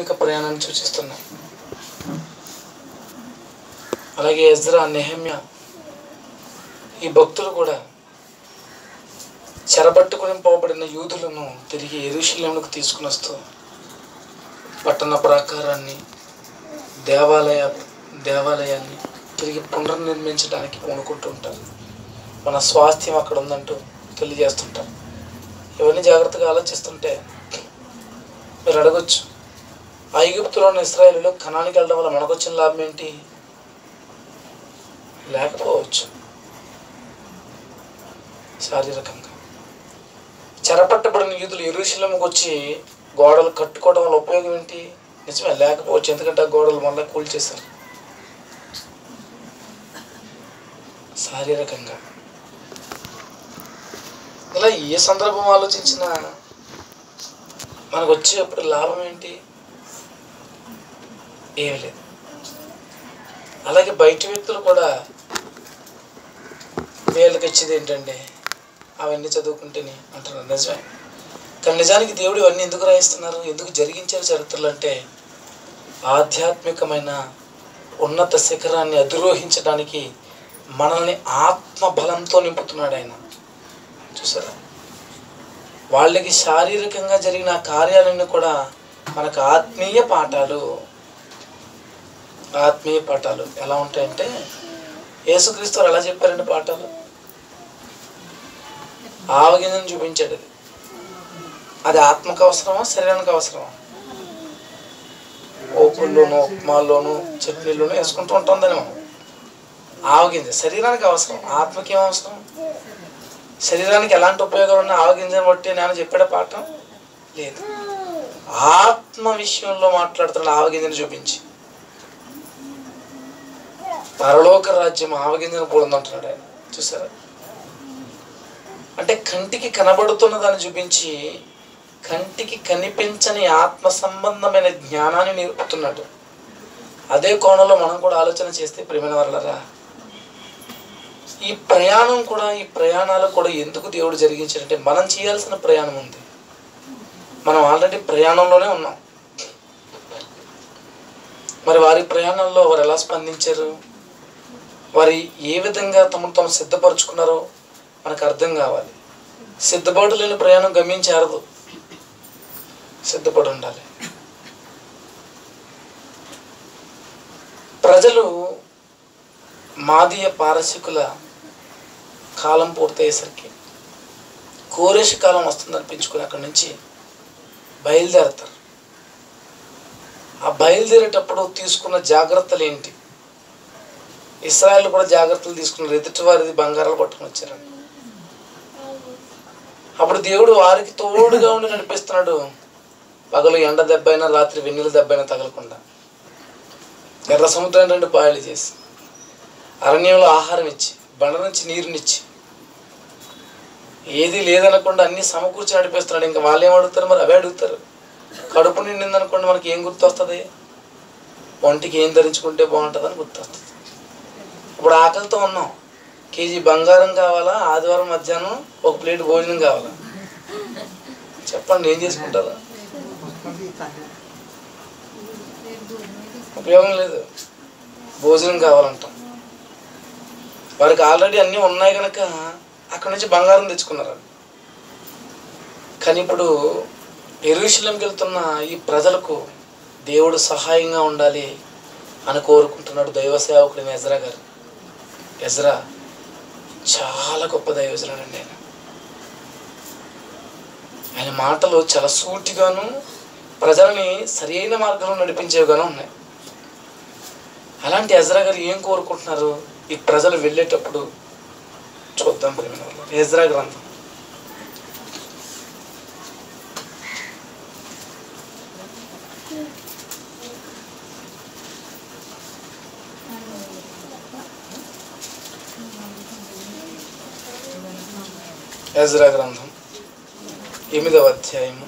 ఆధ్యాత్మిక ప్రయాణాన్ని సూచిస్తున్నాయి అలాగే ఎజ్రా నెహమ్య ఈ భక్తులు కూడా చెరబట్టుకుని పోబడిన యూదులను తిరిగి ఎరుషులేములకు తీసుకుని వస్తూ పట్టణ ప్రాకారాన్ని దేవాలయ దేవాలయాన్ని తిరిగి పునర్నిర్మించడానికి పూనుకుంటూ ఉంటారు మన స్వాస్థ్యం అక్కడ ఉందంటూ తెలియజేస్తుంటారు ఇవన్నీ జాగ్రత్తగా ఆలోచిస్తుంటే మీరు అడగొచ్చు ఐగుప్తులోని ఇస్రాయేలీలో కణానికి వెళ్ళడం వల్ల మనకు వచ్చిన లాభం ఏంటి లేకపోవచ్చు శారీరకంగా చెరపట్టబడిన యూదులు ఎరుశలంకి వచ్చి గోడలు కట్టుకోవడం వల్ల ఉపయోగం ఏంటి నిజమే లేకపోవచ్చు ఎందుకంటే ఆ గోడలు మళ్ళీ కూల్చేశారు శారీరకంగా ఇలా ఏ సందర్భం ఆలోచించినా మనకు వచ్చేప్పుడు లాభం ఏంటి ఏమి లేదు అలాగే బయట వ్యక్తులు కూడా వీళ్ళకి ఇచ్చేది ఏంటంటే అవన్నీ చదువుకుంటేనే అంటున్నారు నిజమే కానీ నిజానికి దేవుడు ఇవన్నీ ఎందుకు రాయిస్తున్నారు ఎందుకు జరిగించారు చరిత్రలు అంటే ఆధ్యాత్మికమైన ఉన్నత శిఖరాన్ని అధిరోహించడానికి మనల్ని ఆత్మ బలంతో నింపుతున్నాడు ఆయన చూసారా వాళ్ళకి శారీరకంగా జరిగిన ఆ కార్యాలన్నీ కూడా మనకు ఆత్మీయ పాఠాలు ఆత్మీయ పాఠాలు ఎలా ఉంటాయంటే యేసుక్రీస్తు వారు ఎలా చెప్పారండి పాఠాలు ఆవగింజను చూపించాడు అది అది ఆత్మకు అవసరమా శరీరానికి అవసరమా ఓపుల్లోను ఉప్మాల్లోను చట్నీల్లోనూ వేసుకుంటూ ఉంటాం దాన్ని మనం ఆవగింజ శరీరానికి అవసరం ఆత్మకి ఏం అవసరం శరీరానికి ఎలాంటి ఉపయోగాలు ఉన్నా ఆవగింజను బట్టి నేను చెప్పాడే పాఠం లేదు ఆత్మ విషయంలో మాట్లాడుతున్నాడు ఆవగింజను చూపించి పరలోక రాజ్యం ఆవగింజను కూడందంటున్నాడు ఆయన చూసారా అంటే కంటికి కనబడుతున్న దాన్ని చూపించి కంటికి కనిపించని ఆత్మ సంబంధమైన జ్ఞానాన్ని నేర్పుతున్నాడు అదే కోణంలో మనం కూడా ఆలోచన చేస్తే ప్రేమైన వాళ్ళరా ఈ ప్రయాణం కూడా ఈ ప్రయాణాలు కూడా ఎందుకు దేవుడు జరిగించాడంటే మనం చేయాల్సిన ప్రయాణం ఉంది మనం ఆల్రెడీ ప్రయాణంలోనే ఉన్నాం మరి వారి ప్రయాణంలో వారు ఎలా స్పందించారు వారి ఏ విధంగా తమను తాము సిద్ధపరచుకున్నారో మనకు అర్థం కావాలి సిద్ధపాటు లేని ప్రయాణం గమ్యం చేరదు సిద్ధపడి ఉండాలి ప్రజలు మాదీయ పారసికుల కాలం పూర్తయ్యేసరికి కోరేష్ కాలం వస్తుంది అనిపించుకుని అక్కడి నుంచి బయలుదేరతారు ఆ బయలుదేరేటప్పుడు తీసుకున్న జాగ్రత్తలు ఏంటి ఇస్రాయల్ కూడా జాగ్రత్తలు తీసుకున్నారు ఎదుటి వారిది బంగారాలు పట్టుకుని వచ్చారండి అప్పుడు దేవుడు వారికి తోడుగా ఉండి నడిపిస్తున్నాడు పగలు ఎండ దెబ్బైనా రాత్రి వెన్నెల దెబ్బైనా తగలకుండా ఎర్ర సముద్రం రెండు పాయలు చేసి అరణ్యంలో ఆహారం ఇచ్చి బండ నుంచి నీరునిచ్చి ఏది లేదనకుండా అన్ని సమకూర్చి నడిపిస్తున్నాడు ఇంకా వాళ్ళు ఏం అడుగుతారు మరి అవే అడుగుతారు కడుపు నిండింది అనుకోండి మనకి ఏం గుర్తొస్తుంది ఒంటికి ఏం ధరించుకుంటే బాగుంటుందని గుర్తొస్తుంది ఇప్పుడు ఆకలితో ఉన్నాం కేజీ బంగారం కావాలా ఆదివారం మధ్యాహ్నం ఒక ప్లేట్ భోజనం కావాలా చెప్పండి ఏం చేసుకుంటారా ఉపయోగం లేదు భోజనం కావాలంటాం వారికి ఆల్రెడీ అన్నీ ఉన్నాయి కనుక అక్కడి నుంచి బంగారం తెచ్చుకున్నారు కానీ ఇప్పుడు ఎరుశలంకి వెళ్తున్న ఈ ప్రజలకు దేవుడు సహాయంగా ఉండాలి అని కోరుకుంటున్నాడు దైవ సేవకుడు ఎజ్రా గారు ఎజ్రా చాలా గొప్ప దైవజనుడు అండి ఆయన ఆయన మాటలు చాలా సూటిగాను ప్రజలని సరైన మార్గంలో నడిపించేవిగాను ఉన్నాయి అలాంటి ఎజ్రా గారు ఏం కోరుకుంటున్నారు ఈ ప్రజలు వెళ్ళేటప్పుడు చూద్దాం ప్రేమ ఎజ్రా గ్రంథం ఎజ్రా గ్రంథం ఎనిమిదవ అధ్యాయము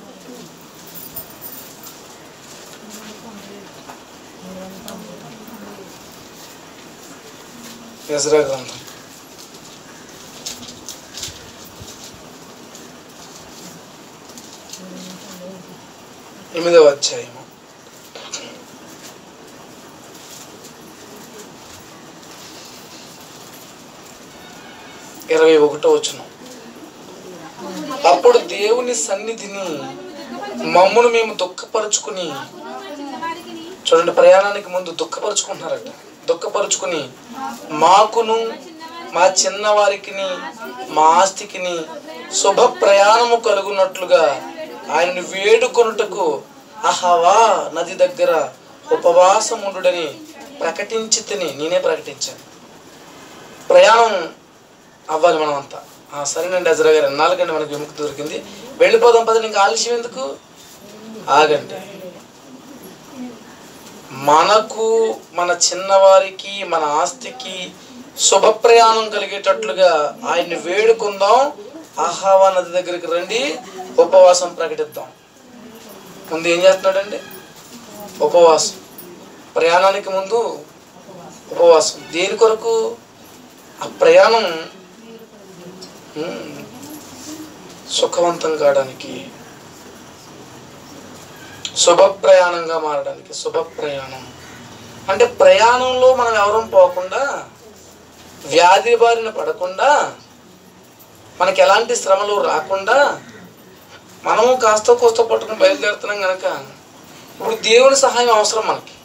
ఎజ్రా గ్రంథం ఎనిమిదవ అధ్యాయము ఇరవై ఒకటో వచ్చిన అప్పుడు దేవుని సన్నిధిని మమ్మును మేము దుఃఖపరుచుకుని చూడండి ప్రయాణానికి ముందు దుఃఖపరుచుకుంటున్నారట దుఃఖపరుచుకుని మాకును మా చిన్నవారికిని మా ఆస్తికిని శుభ ప్రయాణము కలుగునట్లుగా ఆయనను వేడుకొనుటకు అహవా నది దగ్గర ఉపవాసముండుడని ప్రకటించి తిని నేనే ప్రకటించాను ప్రయాణం అవ్వాలి మనం అంతా ఆ, సరేనండి అజరా గారు ఎన్నాళ్ళకండి మనకి విముక్తి దొరికింది వెళ్ళిపోదాం పదండి ఇంకా ఆలస్యం ఎందుకు ఆగండి మనకు మన చిన్నవారికి మన ఆస్తికి శుభ ప్రయాణం కలిగేటట్లుగా ఆయన్ని వేడుకుందాం ఆహావా నది దగ్గరికి రండి ఉపవాసం ప్రకటిద్దాం ముందు ఏం చేస్తున్నాడండి ఉపవాసం ప్రయాణానికి ముందు ఉపవాసం దేని కొరకు ఆ ప్రయాణం ఉమ్, సుఖవంతం కావడానికి శుభ ప్రయాణంగా మారడానికి శుభ ప్రయాణం అంటే ప్రయాణంలో మనం ఎవరం పోకుండా వ్యాధి బారిన పడకుండా మనకి ఎలాంటి శ్రమలు రాకుండా మనము కాస్త కోస్త పట్టుకుని బయలుదేరుతున్నాం కనుక ఇప్పుడు దేవుని సహాయం అవసరం మనకి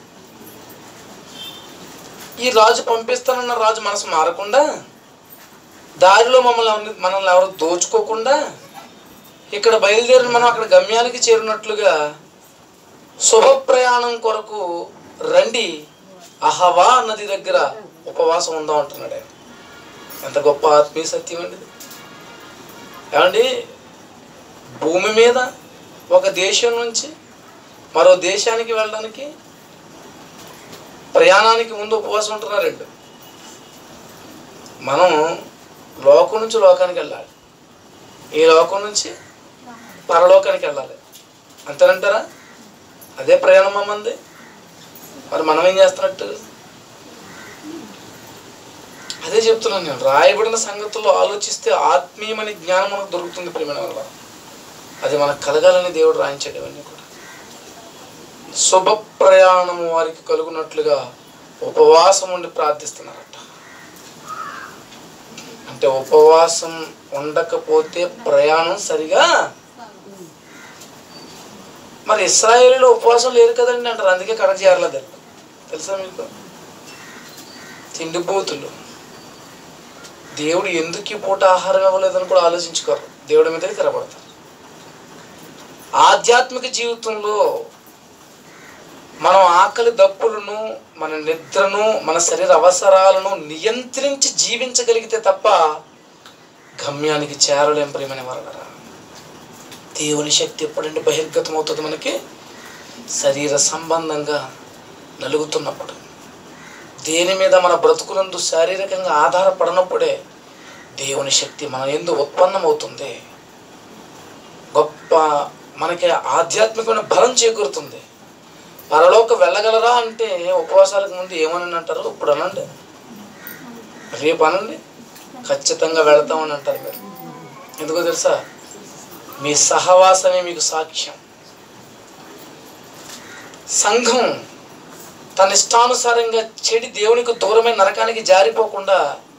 ఈ రాజు పంపిస్తానన్న రాజు మనసు మారకుండా దారిలో మమ్మల్ని ఎవరిని- మనల్ని ఎవరు దోచుకోకుండా ఇక్కడ బయలుదేరిన మనం అక్కడ గమ్యానికి చేరినట్లుగా శుభ ప్రయాణం కొరకు రండి అహవా నది దగ్గర ఉపవాసం ఉందాం అంటున్నాడు ఆయన ఎంత గొప్ప ఆత్మీయ సత్యం అండి ఇది. ఏమండి భూమి మీద ఒక దేశం నుంచి మరో దేశానికి వెళ్ళడానికి ప్రయాణానికి ముందు ఉపవాసం ఉంటున్నారు రెండు మనం లోకం నుంచి లోకానికి వెళ్ళాలి ఈ లోకం నుంచి పరలోకానికి వెళ్ళాలి అంతేనంటారా అదే ప్రయాణం మంది మరి మనం ఏం చేస్తున్నట్టు అదే చెప్తున్నాను నేను రాయబడిన సంగతుల్లో ఆలోచిస్తే ఆత్మీయమని జ్ఞానం మనకు దొరుకుతుంది ప్రేమ వల్ల అది మనకు కలగాలని దేవుడు రాయించాడు ఇవన్నీ కూడా శుభ ప్రయాణము వారికి కలుగునట్లుగా ఉపవాసం ఉండి ప్రార్థిస్తున్నారట అంటే ఉపవాసం ఉండకపోతే ప్రయాణం సరిగా మరి ఇస్రాయేలీలో ఉపవాసం లేరు కదండి అంటారు అందుకే కడక చేరలేదు తెలుసా మీకు తిండిపోతులు దేవుడు ఎందుకు ఈ పూట ఆహారం ఇవ్వలేదని కూడా ఆలోచించుకోరు దేవుడి మీదకి తిరగబడతారు ఆధ్యాత్మిక జీవితంలో మనం ఆకలి దప్పులను మన నిద్రను మన శరీర అవసరాలను నియంత్రించి జీవించగలిగితే తప్ప గమ్యానికి చేరలేం ప్రియమని వరగరా దేవుని శక్తి ఎప్పుడంటే బహిర్గతం అవుతుంది మనకి శరీర సంబంధంగా నలుగుతున్నప్పుడు దేని మీద మన బ్రతుకునందు శారీరకంగా ఆధారపడినప్పుడే దేవుని శక్తి మన ఎందు ఉత్పన్నమవుతుంది గొప్ప మనకి ఆధ్యాత్మికమైన బలం చేకూరుతుంది పరలోక వెళ్ళగలరా అంటే ఉపవాసాలకు ముందు ఏమని అంటారు ఇప్పుడు అనండి రేపు అనండి ఖచ్చితంగా వెళతామని అంటారు మీరు ఎందుకో తెలుసా మీ సహవాసమే మీకు సాక్ష్యం సంఘం తన ఇష్టానుసారంగా చెడి దేవునికి దూరమైన నరకానికి జారిపోకుండా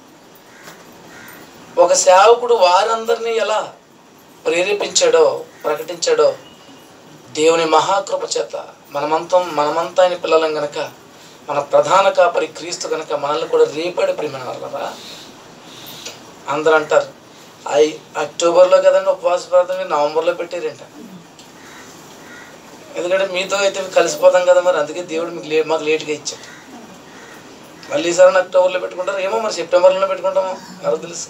ఒక సేవకుడు వారందరినీ ఎలా ప్రేరేపించాడో ప్రకటించాడో దేవుని మహాకృప చేత మనమంతా మనమంతా ఆయన పిల్లలం గనక మన ప్రధాన కాపరి క్రీస్తు గనక మనల్ని కూడా రేపడి ప్రేమ వాళ్ళరా అందరూ అంటారు ఐ అక్టోబర్లో కదండి ఉపవాస ప్రార్థన మీరు నవంబర్లో పెట్టారంట ఎందుకంటే మీతో అయితే కలిసిపోతాం కదా మరి అందుకే దేవుడు మీకు లే మాకు లేట్గా ఇచ్చాడు మళ్ళీ ఈసారి అక్టోబర్లో పెట్టుకుంటారు ఏమో మరి సెప్టెంబర్లో పెట్టుకుంటామో ఎవరు తెలుసు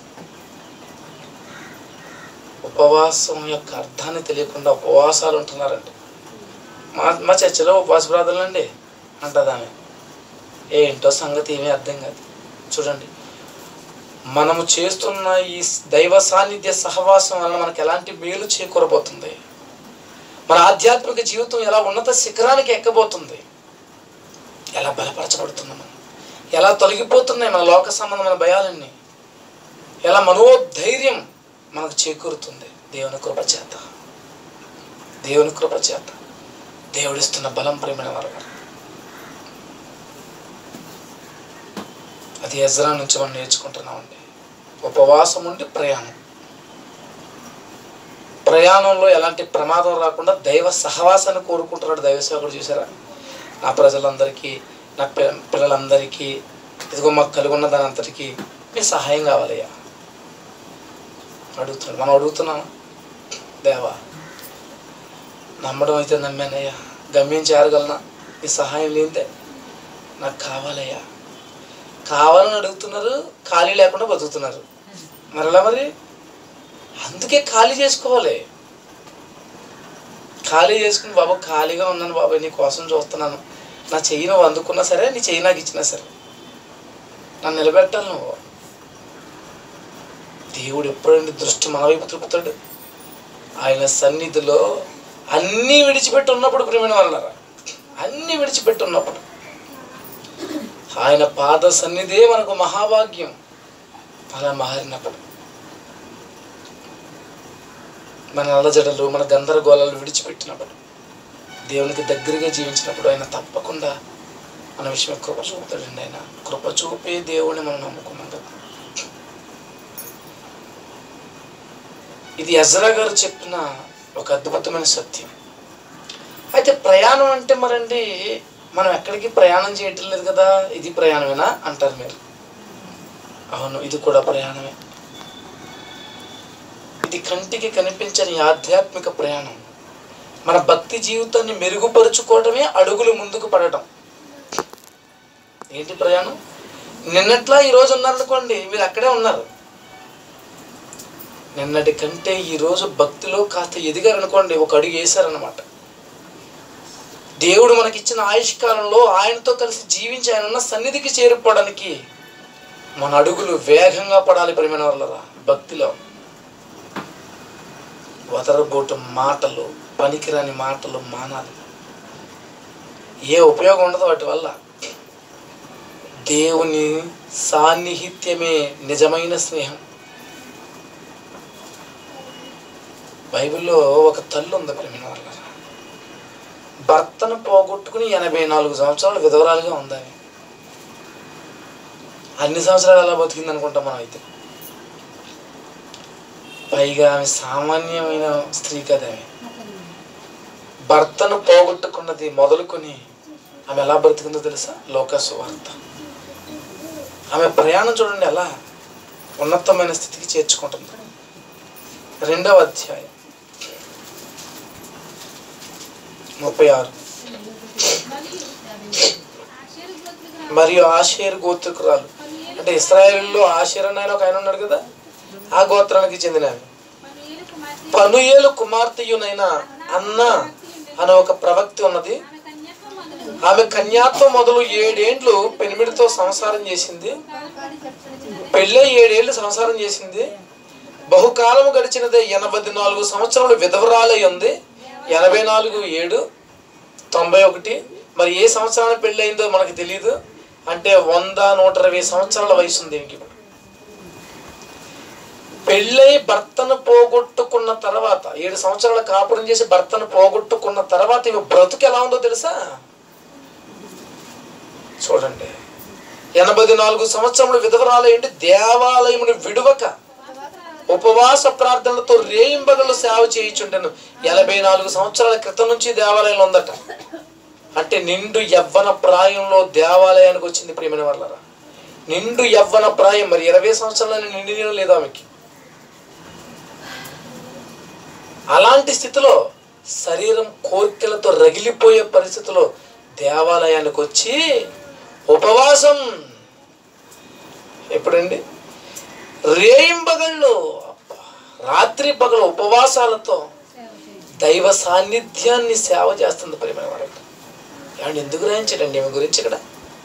ఉపవాసం యొక్క అర్థాన్ని తెలియకుండా ఉపవాసాలు ఉంటున్నారండి మా మా చర్చలో ఉపవాస ప్రార్థనలు అండి అంటది ఆమె ఏంటో సంగతి ఏమీ అర్థం కాదు చూడండి మనము చేస్తున్న ఈ దైవ సాన్నిధ్య సహవాసం వలన మనకి ఎలాంటి మేలు చేకూరబోతుంది మన ఆధ్యాత్మిక జీవితం ఎలా ఉన్నత శిఖరానికి ఎక్కబోతుంది ఎలా బలపరచబడుతున్నాం మనం ఎలా తొలగిపోతున్నాయి మన లోక సంబంధమైన భయాలన్నీ ఎలా మనోధైర్యం మనకు చేకూరుతుంది దేవుని కృప చేత దేవుని కృప చేత దేవుడిస్తున్న బలం ప్రేమైన వారు అది ఎజ్రా నుంచి మనం నేర్చుకుంటున్నామండి ఉపవాసం ఉండి ప్రయాణం ప్రయాణంలో ఎలాంటి ప్రమాదం రాకుండా దైవ సహవాసాన్ని కోరుకుంటున్నాడు దైవ సేవకుడు చూసారా నా ప్రజలందరికీ నా పి- పిల్లలందరికీ ఇదిగో మాకు కలిగి ఉన్న దాని అంతటికీ మీ సహాయం కావాలయ్యా అడుగుతున్నాడు మనం అడుగుతున్నాం దేవా నమ్మడం అయితే నమ్మానయ్యా గమ్యం చేరగలనా నీ సహాయం లేనిదే నాకు కావాలయ్యా కావాలని అడుగుతున్నారు ఖాళీ లేకుండా బతుకుతున్నారు మరలా మరి అందుకే ఖాళీ చేసుకోవాలి ఖాళీ చేసుకుని బాబు ఖాళీగా ఉన్నాను బాబాయ్ నీ కోసం చూస్తున్నాను నా చెయ్యి నువ్వు అందుకున్నా సరే నీ చెయ్యి నాకు ఇచ్చినా సరే నన్ను నిలబెట్టాలి నువ్వు దేవుడు ఎప్పుడండి దృష్టి మన వైపు తిప్పుతాడు ఆయన సన్నిధిలో అన్నీ విడిచిపెట్టి ఉన్నప్పుడు ప్రేమైన వాళ్ళరా అన్నీ విడిచిపెట్టి ఉన్నప్పుడు ఆయన పాద సన్నిధే మనకు మహాభాగ్యం అలా మారినప్పుడు మన అలజడలు మన గందరగోళాలు విడిచిపెట్టినప్పుడు దేవునికి దగ్గరగా జీవించినప్పుడు ఆయన తప్పకుండా మన విషయం కృప చూపుతాడండి ఆయన కృప చూపే దేవుడిని మనం నమ్ముకున్నాం కదా ఇది ఎజ్రా గారు చెప్పిన ఒక అద్భుతమైన సత్యం అయితే ప్రయాణం అంటే మరండి మనం ఎక్కడికి ప్రయాణం చేయటం లేదు కదా ఇది ప్రయాణమేనా అంటారు మీరు అవును ఇది కూడా ప్రయాణమే ఇది కంటికి కనిపించని ఆధ్యాత్మిక ప్రయాణం మన భక్తి జీవితాన్ని మెరుగుపరుచుకోవడమే అడుగులు ముందుకు పడటం ఏంటి ప్రయాణం నిన్నట్లా ఈరోజు ఉన్నారనుకోండి మీరు అక్కడే ఉన్నారు నిన్నటి కంటే ఈరోజు భక్తిలో కాస్త ఎదిగారనుకోండి ఒక అడుగు వేశారనమాట దేవుడు మనకిచ్చిన ఆయుష్కాలంలో ఆయనతో కలిసి జీవించి ఆయన ఉన్న సన్నిధికి చేరుకోవడానికి మన అడుగులు వేగంగా పడాలి ప్రేమైన వాళ్ళరా భక్తిలో వదరబోటు మాటలు పనికిరాని మాటలు మానాలి ఏ ఉపయోగం ఉండదు వాటి వల్ల దేవుని సాన్నిహిత్యమే నిజమైన స్నేహం బైబిల్లో ఒక తల్లి ఉంది ప్రేమిన వాళ్ళ భర్తను పోగొట్టుకుని ఎనభై నాలుగు సంవత్సరాలు విధవరాలుగా ఉంది ఆమె. అన్ని సంవత్సరాలు అలా బతికింది అనుకుంటాం మనం అయితే పైగా ఆమె సామాన్యమైన స్త్రీ కదా ఆమె భర్తను పోగొట్టుకున్నది మొదలుకొని ఆమె ఎలా బ్రతికిందో తెలుసా లోకసు వార్త ఆమె ప్రయాణం చూడండి ఎలా ఉన్నతమైన స్థితికి చేర్చుకుంటుంది రెండవ అధ్యాయం ముప్పై ఆరు మరియు ఆషేర్ గోత్రికురాలు అంటే ఇస్రాయేల్లో ఆషేర్ అని ఆయన ఒక ఆయన ఉన్నాడు కదా ఆ గోత్రానికి చెందిన ఆమె పనుయేలు కుమార్తెయునైన అన్న అనే ఒక ప్రవక్తి ఉన్నది ఆమె కన్యాత్వం మొదలు ఏడేండ్లు పెనిమిడితో సంసారం చేసింది పెళ్ళై ఏడేళ్లు సంసారం చేసింది బహుకాలము గడిచినదే ఎనభై నాలుగు సంవత్సరములు విధవరాలై ఉంది ఎనభై నాలుగు ఏడు తొంభై ఒకటి మరి ఏ సంవత్సరానికి పెళ్ళి అయిందో మనకు తెలియదు అంటే వంద నూట ఇరవై సంవత్సరాల వయసు ఉంది దీనికి ఇప్పుడు పెళ్ళై భర్తను పోగొట్టుకున్న తర్వాత ఏడు సంవత్సరాల కాపురం చేసి భర్తను పోగొట్టుకున్న తర్వాత ఇవి బ్రతుకు ఎలా ఉందో తెలుసా చూడండి ఎనభై నాలుగు సంవత్సరములు విధవరాలు ఏంటి దేవాలయమును విడువక ఉపవాస ప్రార్థనలతో రేయింబగలు సేవ చేయించుండెను ఎనభై నాలుగు సంవత్సరాల క్రితం నుంచి దేవాలయంలో ఉందట అంటే నిండు యవ్వన ప్రాయంలో దేవాలయానికి వచ్చింది ప్రియమైన వాళ్ళరా నిండు యవ్వన ప్రాయం మరి ఇరవై సంవత్సరాల నిండి లేదు ఆమెకి అలాంటి స్థితిలో శరీరం కోరికలతో రగిలిపోయే పరిస్థితిలో దేవాలయానికి వచ్చి ఉపవాసం ఎప్పుడండి రేయింబగళ్ళు అబ్బా, రాత్రి పగలు ఉపవాసాలతో దైవ సాన్నిధ్యాన్ని సేవ చేస్తుంది ప్రేమ వారికి ఏమండి ఎందుకు రాయించడండి ఈమె గురించి ఇక్కడ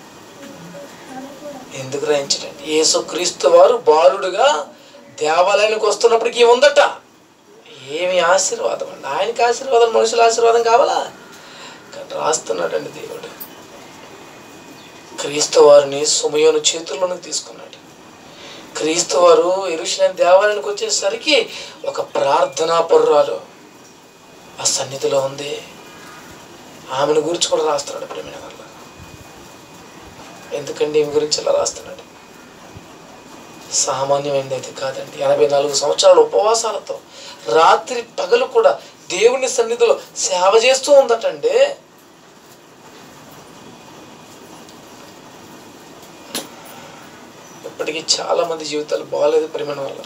ఎందుకు రాయించడండి యేసుక్రీస్తు వారు బాలుడుగా దేవాలయానికి వస్తున్నప్పటికీ ఉందట ఏమి ఆశీర్వాదం అండి ఆయనకి ఆశీర్వాదం మనుషుల ఆశీర్వాదం కావాలా కానీ రాస్తున్నాడండి దేవుడు క్రీస్తు వారిని సుమయోను చేతుల్లోనికి తీసుకున్నాడు క్రీస్తు వారు ఎరుషులైన దేవాలయానికి వచ్చేసరికి ఒక ప్రార్థనా పర్రాలు ఆ సన్నిధిలో ఉంది ఆమెను గురించి కూడా రాస్తున్నాడు ప్రేమిన వల్ల ఎందుకండి ఈమె గురించి ఇలా రాస్తున్నాడు సామాన్యమైనది అయితే కాదండి ఎనభై నాలుగు సంవత్సరాల ఉపవాసాలతో రాత్రి పగలు కూడా దేవుని సన్నిధిలో సేవ చేస్తూ ఉందటండి ఇప్పటికీ చాలా మంది జీవితాలు బాగాలేదు ప్రేమణ వల్ల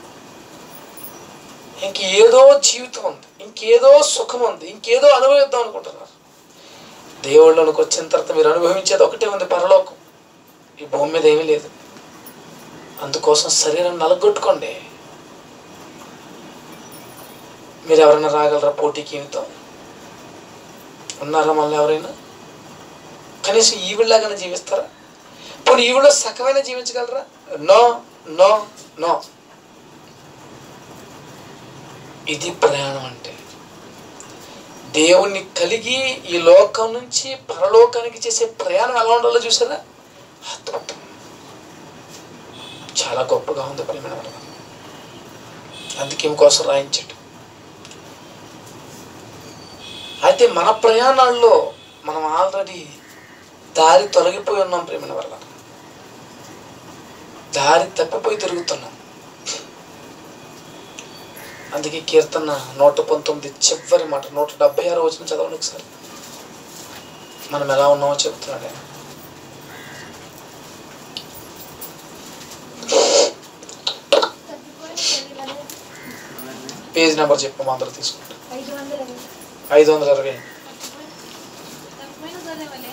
ఇంకేదో జీవితం ఉంది ఇంకేదో సుఖం ఉంది ఇంకేదో అనుభవిద్దాం అనుకుంటున్నారు దేవుళ్ళలోకి వచ్చిన తర్వాత మీరు అనుభవించేది ఒకటే ఉంది పరలోకం ఈ భూమి మీద ఏమీ లేదు అందుకోసం శరీరం నలగొట్టుకోండి మీరు ఎవరైనా రాగలరా పోటీకి ఈమెతో ఉన్నారా మళ్ళీ ఎవరైనా కనీసం ఈవిళ్ళలాగానే జీవిస్తారా పోనీ ఈవిడ సగమైన జీవించగలరా నో నో నో ఇది ప్రయాణం అంటే దేవుణ్ణి కలిగి ఈ లోకం నుంచి పరలోకానికి చేసే ప్రయాణం ఎలా ఉండాలో చూసారా అద్భుతం చాలా గొప్పగా ఉంది ప్రేమ అందుకే కోసం రాయించాడు అయితే మన ప్రయాణాల్లో మనం ఆల్రెడీ దారి తొలగిపోయి ఉన్నాం ప్రేమ వల్ల దారి తప్పిపోయి తిరుగుతున్నాం అందుకే కీర్తన నూట పంతొమ్మిది చివరి మాట నూట డెబ్బై ఆరు వచ్చిన చదవండి ఒకసారి మనం ఎలా ఉన్నామో చెప్తున్నాడు ఆయన పేజ్ నెంబర్ చెప్పము అందరూ తీసుకుంటాం ఐదు వందల ఐదు వందల ఇరవై తక్కువైన గొర్రె వలె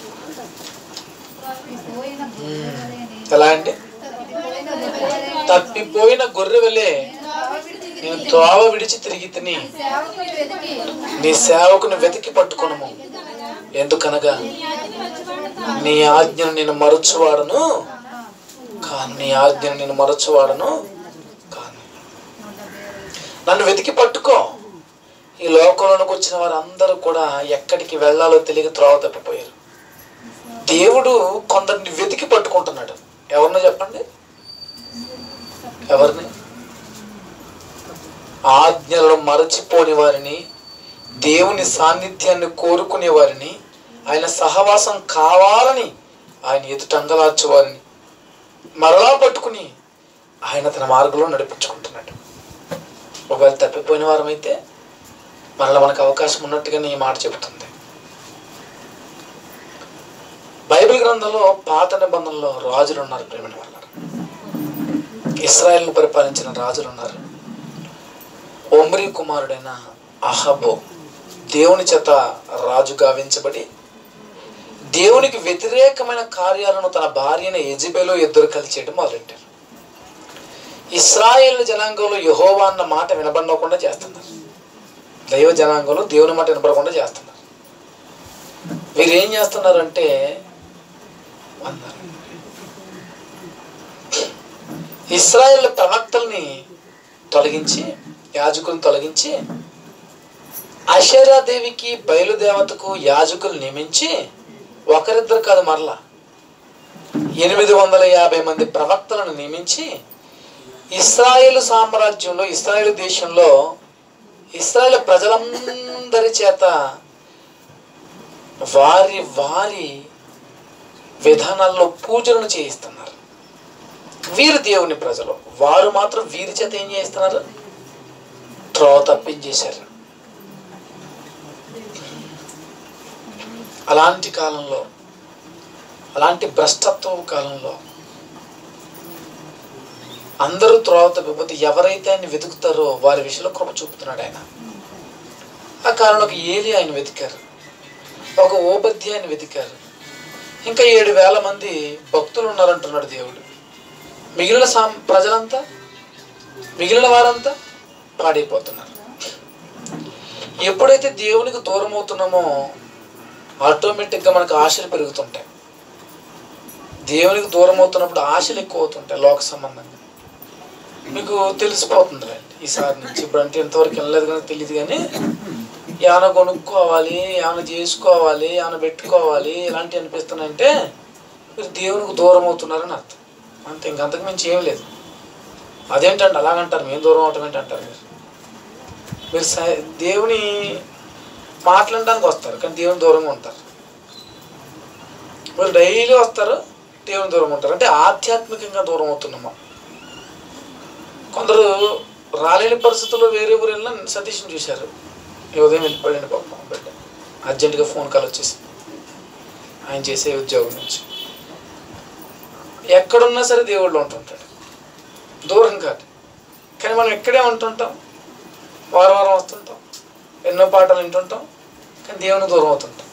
పోయిన ఎలా అంటే తప్పిపోయిన గొర్రె వలె నేను త్రోవ విడిచి తిరిగి తిని సేవకుని వెతికి నీ సేవకుని వెతికి పట్టుకొనము ఎందుకనగా నీ ఆజ్ఞను నేను మరచువాడను కాను నీ ఆజ్ఞను నేను మరచువాడను కాను నన్ను వెతికి పట్టుకో ఈ లోకంలోనికి వచ్చిన వారందరూ కూడా ఎక్కడికి వెళ్ళాలో తెలియక త్రోవ తప్పిపోయారు దేవుడు కొందరిని వెతికి పట్టుకుంటున్నాడు ఎవరినో చెప్పండి ఎవరిని ఆజ్ఞలను మరచిపోని వారిని దేవుని సాన్నిధ్యాన్ని కోరుకునే వారిని ఆయన సహవాసం కావాలని ఆయన ఎదుట అంగలార్చు వారిని మరలా పట్టుకుని ఆయన తన మార్గంలో నడిపించుకుంటున్నాడు ఒకవేళ తప్పిపోయిన వారమైతే మరలా మనకు అవకాశం ఉన్నట్టుగానే ఈ మాట చెబుతుంది బైబిల్ గ్రంథంలో పాత నిబంధనలో రాజులు ఉన్నారు ప్రేమిన వల్ల ఇస్రాయల్ను పరిపాలించిన రాజులు ఉన్నారు ఒమ్రి కుమారుడైన అహబో దేవుని చేత రాజు గావించబడి దేవునికి వ్యతిరేకమైన కార్యాలను తన భార్యను ఎజిబెలో ఇద్దరు కలిసి చేయడం మొదలెట్టారు ఇస్రాయేల్ జనాంగంలో యహోవా అన్న మాట వినబడకుండా చేస్తున్నారు దైవ జనాంగంలో దేవుని మాట వినపడకుండా చేస్తున్నారు వీరు ఏం చేస్తున్నారంటే అన్నారు ఇస్రాయేల్ ప్రవక్తల్ని తొలగించి యాజకులను తొలగించి అషరాదేవికి బయలుదేవతకు యాజకులు నియమించి ఒకరిద్దరు కాదు మరలా ఎనిమిది వందల యాభై మంది ప్రవక్తలను నియమించి ఇస్రాయేల్ సామ్రాజ్యంలో ఇస్రాయేల్ దేశంలో ఇస్రాయేల్ ప్రజలందరి చేత వారి వారి విధానాల్లో పూజలను చేయిస్తున్నారు వీరు దేవుని ప్రజలు వారు మాత్రం వీరి చేత ఏం చేస్తున్నారు త్రోవ తప్పించేశారు అలాంటి కాలంలో అలాంటి భ్రష్టత్వం కాలంలో అందరూ త్రోవ తప్పిపోతే ఎవరైతే ఆయన వెతుకుతారో వారి విషయంలో కృప చూపుతున్నాడు ఆయన ఆ కాలంలో ఒక ఏలి ఆయన వెతికారు ఒక ఓబద్య ఆయన వెతికారు ఇంకా ఏడు వేల మంది భక్తులు ఉన్నారంటున్నాడు దేవుడు మిగిలిన సాం ప్రజలంతా మిగిలిన వారంతా పాడైపోతున్నారు ఎప్పుడైతే దేవునికి దూరం అవుతున్నామో ఆటోమేటిక్గా మనకు ఆశలు పెరుగుతుంటాయి దేవునికి దూరం అవుతున్నప్పుడు ఆశలు ఎక్కువ అవుతుంటాయి లోక సంబంధంగా మీకు తెలిసిపోతుంది రండి ఈసారి నుంచి ఇప్పుడు అంటే ఇంతవరకు వెళ్ళలేదు కానీ తెలియదు కానీ ఏమైనా కొనుక్కోవాలి ఏమైనా చేసుకోవాలి ఏమైనా పెట్టుకోవాలి ఇలాంటివి అనిపిస్తున్నాయంటే మీరు దేవునికి దూరం అవుతున్నారని అర్థం అంతే ఇంకంతకు మించి ఏం లేదు అదేంటండి అలాగంటారు మేము దూరం అవటం ఏంటి అంటారు మీరు మీరు స- దేవుని మాట్లాడడానికి వస్తారు కానీ దేవుని దూరంగా ఉంటారు వీళ్ళు డైలీ వస్తారు దేవుని దూరంగా ఉంటారు అంటే ఆధ్యాత్మికంగా దూరం అవుతున్నాం మనం. కొందరు రాలేని పరిస్థితుల్లో వేరే ఊరు వెళ్ళిన సతీష్ని చూశారు ఈ ఉదయం వెళ్ళిపోయాడు పాపం బిడ్డ అర్జెంటుగా ఫోన్ కాల్ వచ్చేసి ఆయన చేసే ఉద్యోగం నుంచి ఎక్కడున్నా సరే దేవుళ్ళు ఉంటుంటాడు దూరం కాదు కానీ మనం ఇక్కడే ఉంటుంటాం వారం వారం వస్తుంటాం ఎన్నో పాటలు వింటుంటాం కానీ దేవుని దూరం అవుతుంటాం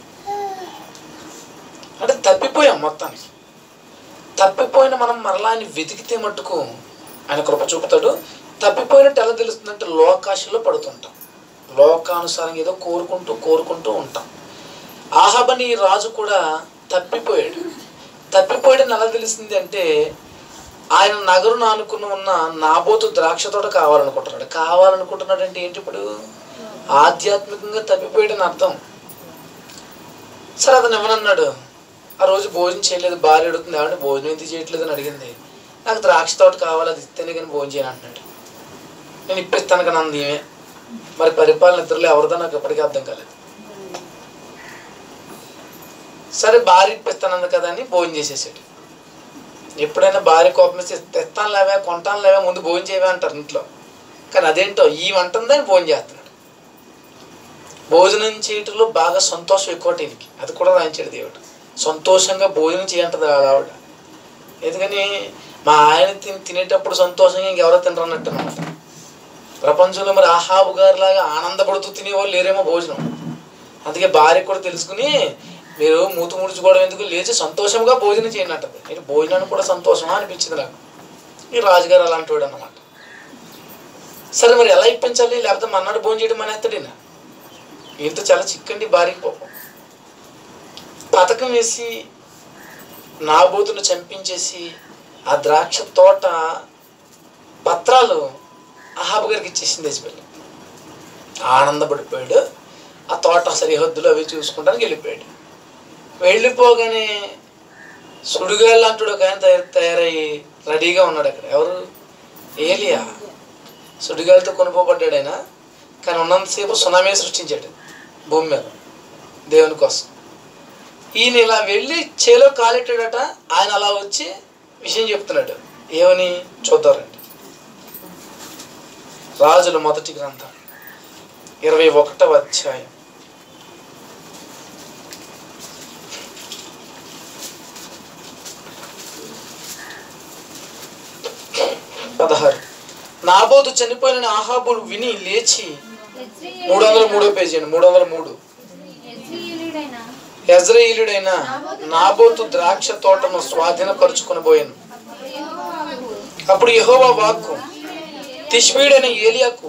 అంటే తప్పిపోయాం మొత్తానికి తప్పిపోయిన మనం మరలా ఆయన వెతికితే మట్టుకు ఆయన కృప చూపుతాడు తప్పిపోయినట్టు ఎలా తెలుస్తుందంటే లోకాశలో పడుతుంటాం లోకానుసారంగా ఏదో కోరుకుంటూ కోరుకుంటూ ఉంటాం ఆహాబని ఈ రాజు కూడా తప్పిపోయాడు తప్పిపోయాడని ఎలా తెలిసింది అంటే ఆయన నగరును ఆనుకుని ఉన్న నాబోతు ద్రాక్ష తోట కావాలనుకుంటున్నాడు కావాలనుకుంటున్నాడు అంటే ఏంటి ఇప్పుడు ఆధ్యాత్మికంగా తప్పిపోయాడని అర్థం సరే అతను ఏమనన్నాడు ఆ రోజు భోజనం చేయలేదు భార్య అడుగుతుంది ఏమంటే భోజనం ఎందుకు చేయట్లేదు అని అడిగింది నాకు ద్రాక్ష తోట కావాలి అది ఇస్తేనే కానీ భోజనం చేయను అంటున్నాడు నేను ఇప్పిస్తాను కానీ అంది ఈమె మరి పరిపాలన ఇద్దరులో ఎవరిదో నాకు ఎప్పటికీ అర్థం కాలేదు సరే భార్య ఇప్పిస్తానంది కదా అని భోజనం చేసేసాడు ఎప్పుడైనా భార్య కోపం ఇస్తే తెస్తాను లేవా కొంటాను లేవా ముందు భోజనం చేయవా అంటారు ఇంట్లో కానీ అదేంటో ఈ వంటుందని భోజనం చేస్తున్నాడు భోజనం చేయటంలో బాగా సంతోషం ఎక్కువ ఈయనకి అది కూడా రాయించాడు దేవుడు సంతోషంగా భోజనం చేయంటది ఆవిడ ఎందుకని మా ఆయన తిని తినేటప్పుడు సంతోషంగా ఇంకెవరో తినరన్నట్టు అనమాట ప్రపంచంలో మరి ఆహాబు గారి లాగా ఆనందపడుతూ తినేవాళ్ళు లేరేమో భోజనం అందుకే భార్య కూడా తెలుసుకుని మీరు మూతు ముడుచుకోవడం ఎందుకు లేచి సంతోషంగా భోజనం చేయండి అంటది నేను భోజనానికి కూడా సంతోషమా అనిపించింది నాకు ఈ రాజుగారు అలాంటి వాడు అన్నమాట సరే మరి ఎలా ఇప్పించాలి లేకపోతే మన్నాడు భోజనం చేయడం మానేస్తాడేనా ఇంత చాలా చిక్కండి భార్యకి పాపం పథకం వేసి నాబోతును చంపించేసి ఆ ద్రాక్ష తోట పత్రాలు అహాబు గారికి ఇచ్చేసింది దేశపల్లి ఆనందపడిపోయాడు ఆ తోట సరిహద్దులు అవి చూసుకుంటానికి వెళ్ళిపోయాడు వెళ్ళిపోగానే సుడిగాళ్ళు అంటాడు ఒక ఆయన తయారు తయారయ్యి రెడీగా ఉన్నాడు అక్కడ ఎవరు ఏలియా సుడిగాలితో కొనుక్కోబడ్డాడు ఆయన కానీ ఉన్నంతసేపు సునామీ సృష్టించాడు భూమి మీద దేవుని కోసం ఈయన ఇలా వెళ్ళి చేలో కాలెట్టాడట ఆయన అలా వచ్చి విషయం చెప్తున్నాడు ఏమని చూద్దారండి రాజుల మొదటి గ్రంథం ఇరవై ఒకటవ అధ్యాయం పదహారు నాబోతు చనిపోయిన ఆహాబులు విని లేచి మూడు వందల మూడో పేజీ అండి మూడు వందల మూడు ఎజ్రీయులుడైన యజ్రయిలుడైన నాబోతు ద్రాక్ష తోటను స్వాధీనపరుచుకొని పోయాను యెహోవాకు అప్పుడు యెహోవా వాక్కు తిష్బీడైన ఏలియాకు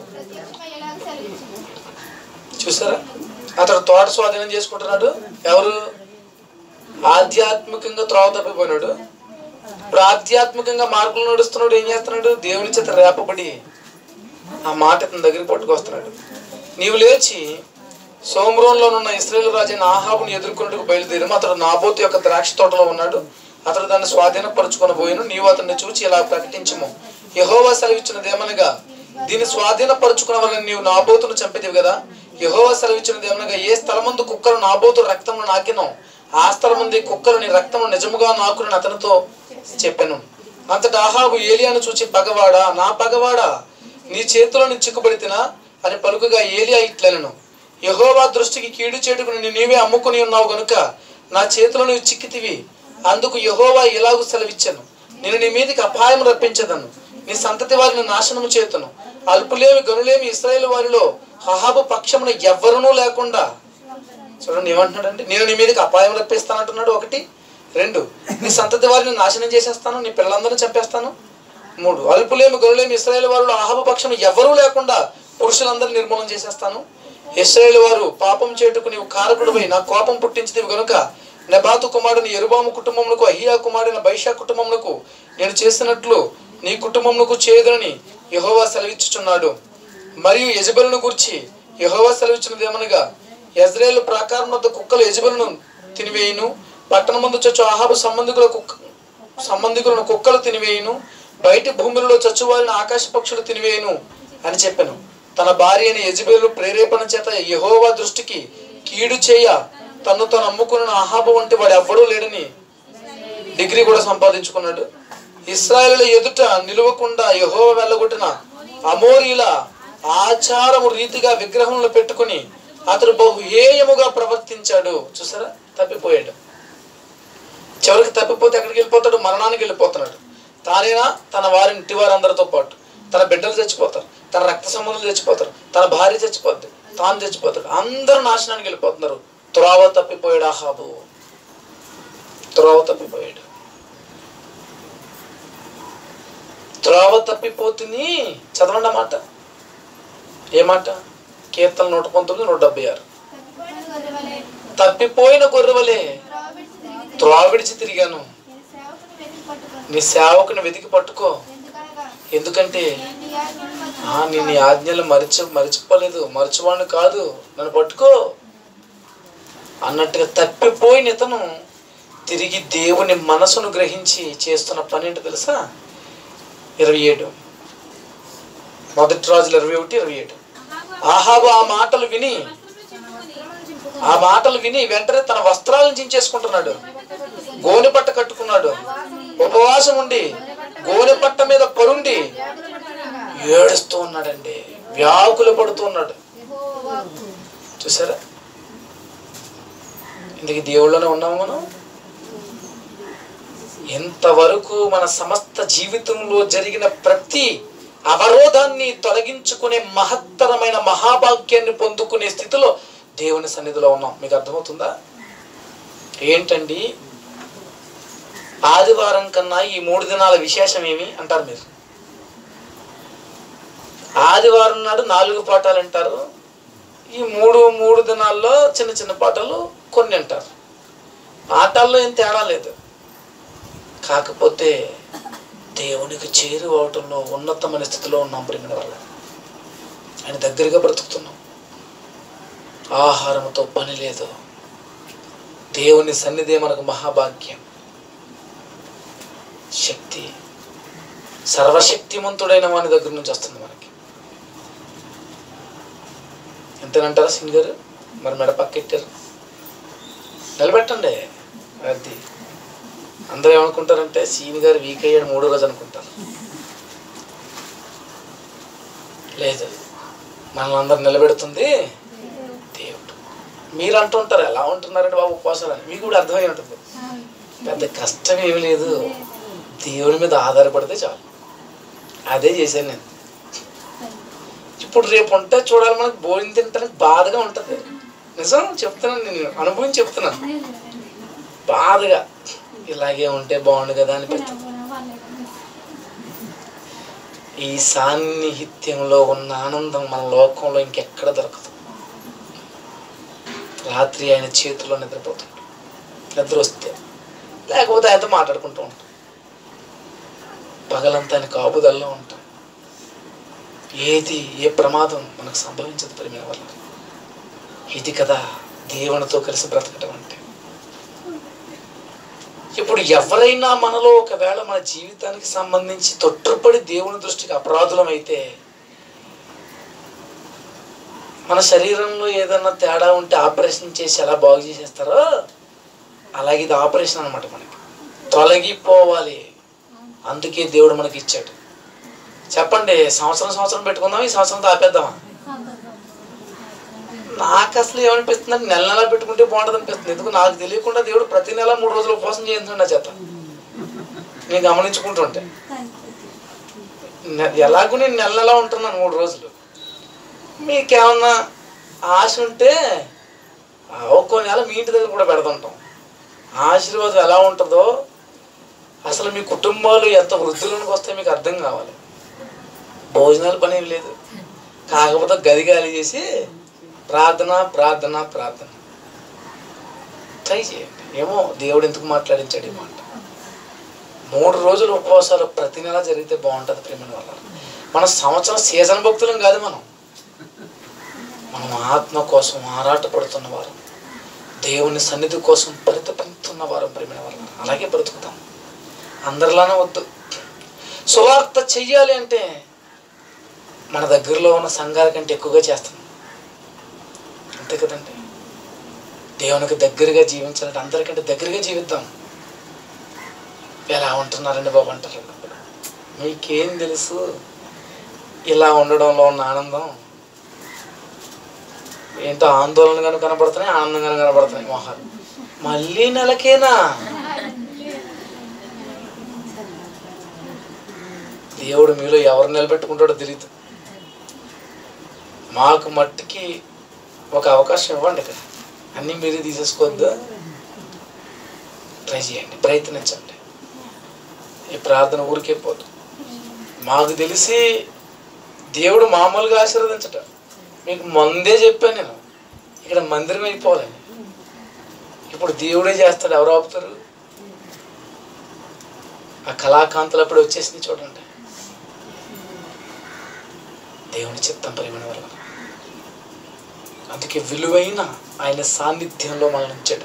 చూసారా అతడు తోట స్వాధీనం చేసుకుంటున్నాడు ఎవరు ఆధ్యాత్మికంగా త్రోవ తప్పిపోయినాడు ఇప్పుడు ఆధ్యాత్మికంగా మార్పులు నడుస్తున్నాడు ఏం చేస్తున్నాడు దేవుని చేత రేపబడి ఆ మాట ఇతని దగ్గరికి పట్టుకొస్తున్నాడు నీవు లేచి సోమరంలోనున్న ఇస్రాయేల్ రాజైన ఆహాబుని ఎదుర్కొన్నట్టుకు బయలుదేరము అతడు నాబోతు యొక్క ద్రాక్ష తోటలో ఉన్నాడు అతడు దాన్ని స్వాధీనపరుచుకొని పోయిను నీవు అతన్ని చూచి ఇలా ప్రకటించము యహోవా సెలవిచ్చినది ఏమనగా దీన్ని స్వాధీనపరుచుకున్న వలన నీవు నాబోతును చంపేదివి కదా యహోవా సెలవిచ్చినది ఏమనగా ఏ స్థలమందు కుక్కలు నాబోతు రక్తమును నాకినో ఆ స్థలమంది కుక్కలు నీ రక్తము నిజముగా నాకుని అతనితో చెప్పాను అంతటా ఆహాబు ఏలియాను చూచి పగవాడా నా పగవాడా నీ చేతిలో నీ చిక్కుబడితినా అని పలుకుగా ఏలియా ఇట్లనను యహోవా దృష్టికి కీడు చేటుకుని నీ నీవే అమ్ముకుని ఉన్నావు గనుక నా చేతిలో నీవు చిక్కితివి అందుకు యహోవా ఇలాగు సెలవిచ్చాను నేను నీ మీదకి అపాయం రప్పించదను నీ సంతతి వారిని నాశనము చేతును అల్పులేమి గనులేమి ఇస్రాయేల్ వారిలో హహాబు పక్షమున ఎవ్వరునూ లేకుండా చూడండి ఏమంటున్నాడంటే నేను నీ మీదకి అపాయం రప్పిస్తానంటున్నాడు ఒకటి రెండు నీ సంతతి వారిని నాశనం చేసేస్తాను నీ పిల్లలందరినీ చంపేస్తాను మూడు అల్పులేమి గొర్రెలేమి ఇస్రాయేల్ వారిలో అహబ పక్షం ఎవరూ లేకుండా పురుషులందరినీ నిర్మూలన చేసేస్తాను ఇస్రాయేల్ వారు పాపం చేటుకు నీవు కారకుడిపై నా కోపం పుట్టించినవి గనుక నెబాతు కుమారుని ఎరుబాము కుటుంబమునకు అహియా కుమారుని బైషా కుటుంబమునకు నేను చేసినట్లు నీ కుటుంబమునకు చేయదునని యెహోవా సెలవిచ్చుచున్నాడు మరియు యజబెలను గురించి యెహోవా సెలవిచ్చినది ఏమనగా యజ్రేలు ప్రాకారం వద్ద కుక్కలు యజబెలను తినివేయును పట్టణమందు చచ్చు ఆహాబు సంబంధికుల కుక్క సంబంధికులను కుక్కలు తినివేయును బయటి భూములలో చచ్చువారిని ఆకాశ పక్షులు తినివేయును అని చెప్పాను తన భార్య అయిన యజబేలు ప్రేరేపణ చేత యెహోవా దృష్టికి కీడు చేయ తను తను అమ్ముకున్న అహాబు వంటి వాడు ఎవ్వడూ లేడని డిగ్రీ కూడా సంపాదించుకున్నాడు ఇస్రాయేల్ ఎదుట నిలవకుండా యహో వెళ్ళగొట్టిన అమోరీల ఆచారము రీతిగా విగ్రహంలో పెట్టుకుని అతడు బహు హేయముగా ప్రవర్తించాడు చూసారా తప్పిపోయాడు చివరికి తప్పిపోతే ఎక్కడికి వెళ్ళిపోతాడు మరణానికి వెళ్ళిపోతున్నాడు తానైనా తన వారి ఇంటి వారందరితో పాటు తన బిడ్డలు చచ్చిపోతారు తన రక్త సంబంధులు చచ్చిపోతారు తన భార్య చచ్చిపోద్ది తాను చచ్చిపోతాడు అందరూ నాశనానికి వెళ్ళిపోతున్నారు త్రోవ తప్పిపోయాడు ఆహాబు త్రోవ తప్పిపోయాడు త్రోవ తప్పిపోతుంది చదవండి ఆ మాట ఏ మాట కీర్తన నూట పంతొమ్మిది నూట డెబ్బై ఆరు తప్పిపోయిన గొర్రెవలే త్రోవ విడిచి తిరిగాను నీ సేవకుని వెతికి పట్టుకో ఎందుకంటే ఆ నేను నీ ఆజ్ఞలు మరిచ మరిచిపోలేదు మరచువాడిని కాదు నన్ను పట్టుకో అన్నట్టుగా తప్పిపోయిన ఇతను తిరిగి దేవుని మనసును గ్రహించి చేస్తున్న పని ఏంటో తెలుసా ఇరవై ఏడు మొదటి రోజులు ఇరవై ఒకటి ఇరవై ఏడు ఆహాబు ఆ మాటలు విని ఆ మాటలు విని వెంటనే తన వస్త్రాలను చించేసుకుంటున్నాడు గోనె పట్ట కట్టుకున్నాడు ఉపవాసం ఉండి గోనె పట్ట మీద పరుండి ఏడుస్తూ ఉన్నాడండి వ్యాకులు పడుతూ ఉన్నాడు చూసారా ఇందుకు దేవుళ్ళలోనే ఉన్నాము మనం ఎంతవరకు మన సమస్త జీవితంలో జరిగిన ప్రతి అవరోధాన్ని తొలగించుకునే మహత్తరమైన మహాభాగ్యాన్ని పొందుకునే స్థితిలో దేవుని సన్నిధిలో ఉన్నాం మీకు అర్థమవుతుందా ఏంటండి ఆదివారం కన్నా ఈ మూడు దినాల విశేషం ఏమి అంటారు మీరు ఆదివారం నాడు నాలుగు పాఠాలు అంటారు ఈ మూడు మూడు దినాల్లో చిన్న చిన్న పాటలు కొన్ని అంటారు పాఠాల్లో ఏం తేడా లేదు కాకపోతే దేవునికి చేరువవటంలో ఉన్నతమైన స్థితిలో ఉన్నాం ప్రేమిన వల్ల ఆయన దగ్గరగా బ్రతుకుతున్నాం ఆహారంతో పని లేదు దేవుని సన్నిధే మనకు మహాభాగ్యం శక్తి సర్వశక్తిమంతుడైన వాని దగ్గర నుంచి వస్తుంది మనకి ఎంతనంటారా సింగ్ గారు మరి మెడ పక్కెట్టారు నిలబెట్టండి అది అందరూ ఏమనుకుంటారంటే సీన్ గారు వీక్ అయ్యాడు మూడో రోజు అనుకుంటారు లేదు మనల్ని అందరు నిలబెడుతుంది దేవుడు మీరు అంటుంటారు ఎలా ఉంటున్నారంటే బాబు ఉపవాసాలు అని మీకు కూడా అర్థమై ఉంటుంది పెద్ద కష్టం ఏమీ లేదు దేవుని మీద ఆధారపడితే చాలు అదే చేశాను నేను ఇప్పుడు రేపు ఉంటే చూడాలి మనకు భోజనం తింటానికి బాధగా ఉంటుంది నిజం చెప్తున్నాను నేను అనుభవం చెప్తున్నాను బాధగా ఇలాగే ఉంటే బాగుండు కదా అనిపిస్తుంది ఈ సాన్నిహిత్యంలో ఉన్న ఆనందం మన లోకంలో ఇంకెక్కడ దొరకదు రాత్రి ఆయన చేతిలో నిద్రపోతాడు నిద్ర వస్తే లేకపోతే ఆయనతో మాట్లాడుకుంటూ ఉంటాం పగలంతా ఆయన కాపుదల్లో ఉంటాం ఏది ఏ ప్రమాదం మనకు సంభవించదు ప్రేమ వల్ల ఇది కదా దేవునితో కలిసి బ్రతకటం అంటే ఇప్పుడు ఎవరైనా మనలో ఒకవేళ మన జీవితానికి సంబంధించి తొట్టుపడి దేవుని దృష్టికి అపరాధులమైతే మన శరీరంలో ఏదైనా తేడా ఉంటే ఆపరేషన్ చేసి ఎలా బాగు చేసేస్తారో అలాగే ఇది ఆపరేషన్ అనమాట మనకి తొలగిపోవాలి అందుకే దేవుడు మనకి ఇచ్చాడు చెప్పండి సంవత్సరం సంవత్సరం పెట్టుకుందాం ఈ సంవత్సరంతో ఆపేద్దామా నాకు అసలు ఏమనిపిస్తుంది అంటే నెల నెల పెట్టుకుంటే బాగుంటుంది అనిపిస్తుంది ఎందుకు నాకు తెలియకుండా దేవుడు ప్రతి నెల మూడు రోజులు ఉపవాసం చేయించండి నా చేత నేను గమనించుకుంటుంటే నె- ఎలాగో నేను నెల నెల ఉంటున్నాను మూడు రోజులు మీకేమన్నా ఆశ ఉంటే ఆ ఒక్కో నెల మీ ఇంటి దగ్గర కూడా పెడుతుంటాం ఆశీర్వాదం ఎలా ఉంటుందో అసలు మీ కుటుంబాలు ఎంత వృద్ధిలోనికి వస్తే మీకు అర్థం కావాలి భోజనాలు పని ఏం లేదు కాకపోతే గది ఖాళీ చేసి ప్రార్థన ప్రార్థన ప్రార్థన ట్రై చేయండి ఏమో దేవుడు ఎందుకు మాట్లాడించాడు ఈ మాట మూడు రోజులు ఉపవాసాలు ప్రతి నెల జరిగితే బాగుంటుంది ప్రేమల వల్ల మన సంవత్సరం సీజన్ భక్తులం కాదు మనం మనం ఆత్మ కోసం ఆరాటపడుతున్న వారు దేవుని సన్నిధి కోసం పరితపిస్తున్న వారు ప్రేమ వల్ల అలాగే బ్రతుకుతాం అందరిలానే వద్దు సువార్త చెయ్యాలి అంటే మన దగ్గరలో ఉన్న సంఘాల కంటే ఎక్కువగా చేస్తాం అంతే కదండి దేవునికి దగ్గరగా జీవించాలంటే అందరికంటే దగ్గరగా జీవిద్దాం ఎలా ఉంటున్నారండి బాబు అంటారు మీకేం తెలుసు ఇలా ఉండడంలో ఉన్న ఆనందం ఏంటో ఆందోళనగాను కనబడుతున్నాయి ఆనందంగాను కనబడుతున్నాయి మొహాలు మళ్ళీ నెలకేనా దేవుడు మీలో ఎవరు నిలబెట్టుకుంటాడో తెలియదు మాకు మట్టికి ఒక అవకాశం ఇవ్వండి ఇక్కడ అన్నీ మీరే తీసేసుకోవద్దు ట్రై చేయండి ప్రయత్నించండి ఈ ప్రార్థన ఊరికే పోదు మాకు తెలిసి దేవుడు మామూలుగా ఆశీర్వదించట మీకు ముందే చెప్పాను నేను ఇక్కడ మందిరం అయిపోవాలని ఇప్పుడు దేవుడే చేస్తాడు ఎవరు ఆపుతారు ఆ కళాకాంతలు అప్పుడు వచ్చేసింది చూడండి దేవుని చిత్తం పరిమాణ వల్ల అందుకే విలువైన ఆయన సాన్నిధ్యంలో మనం ఉంచాడు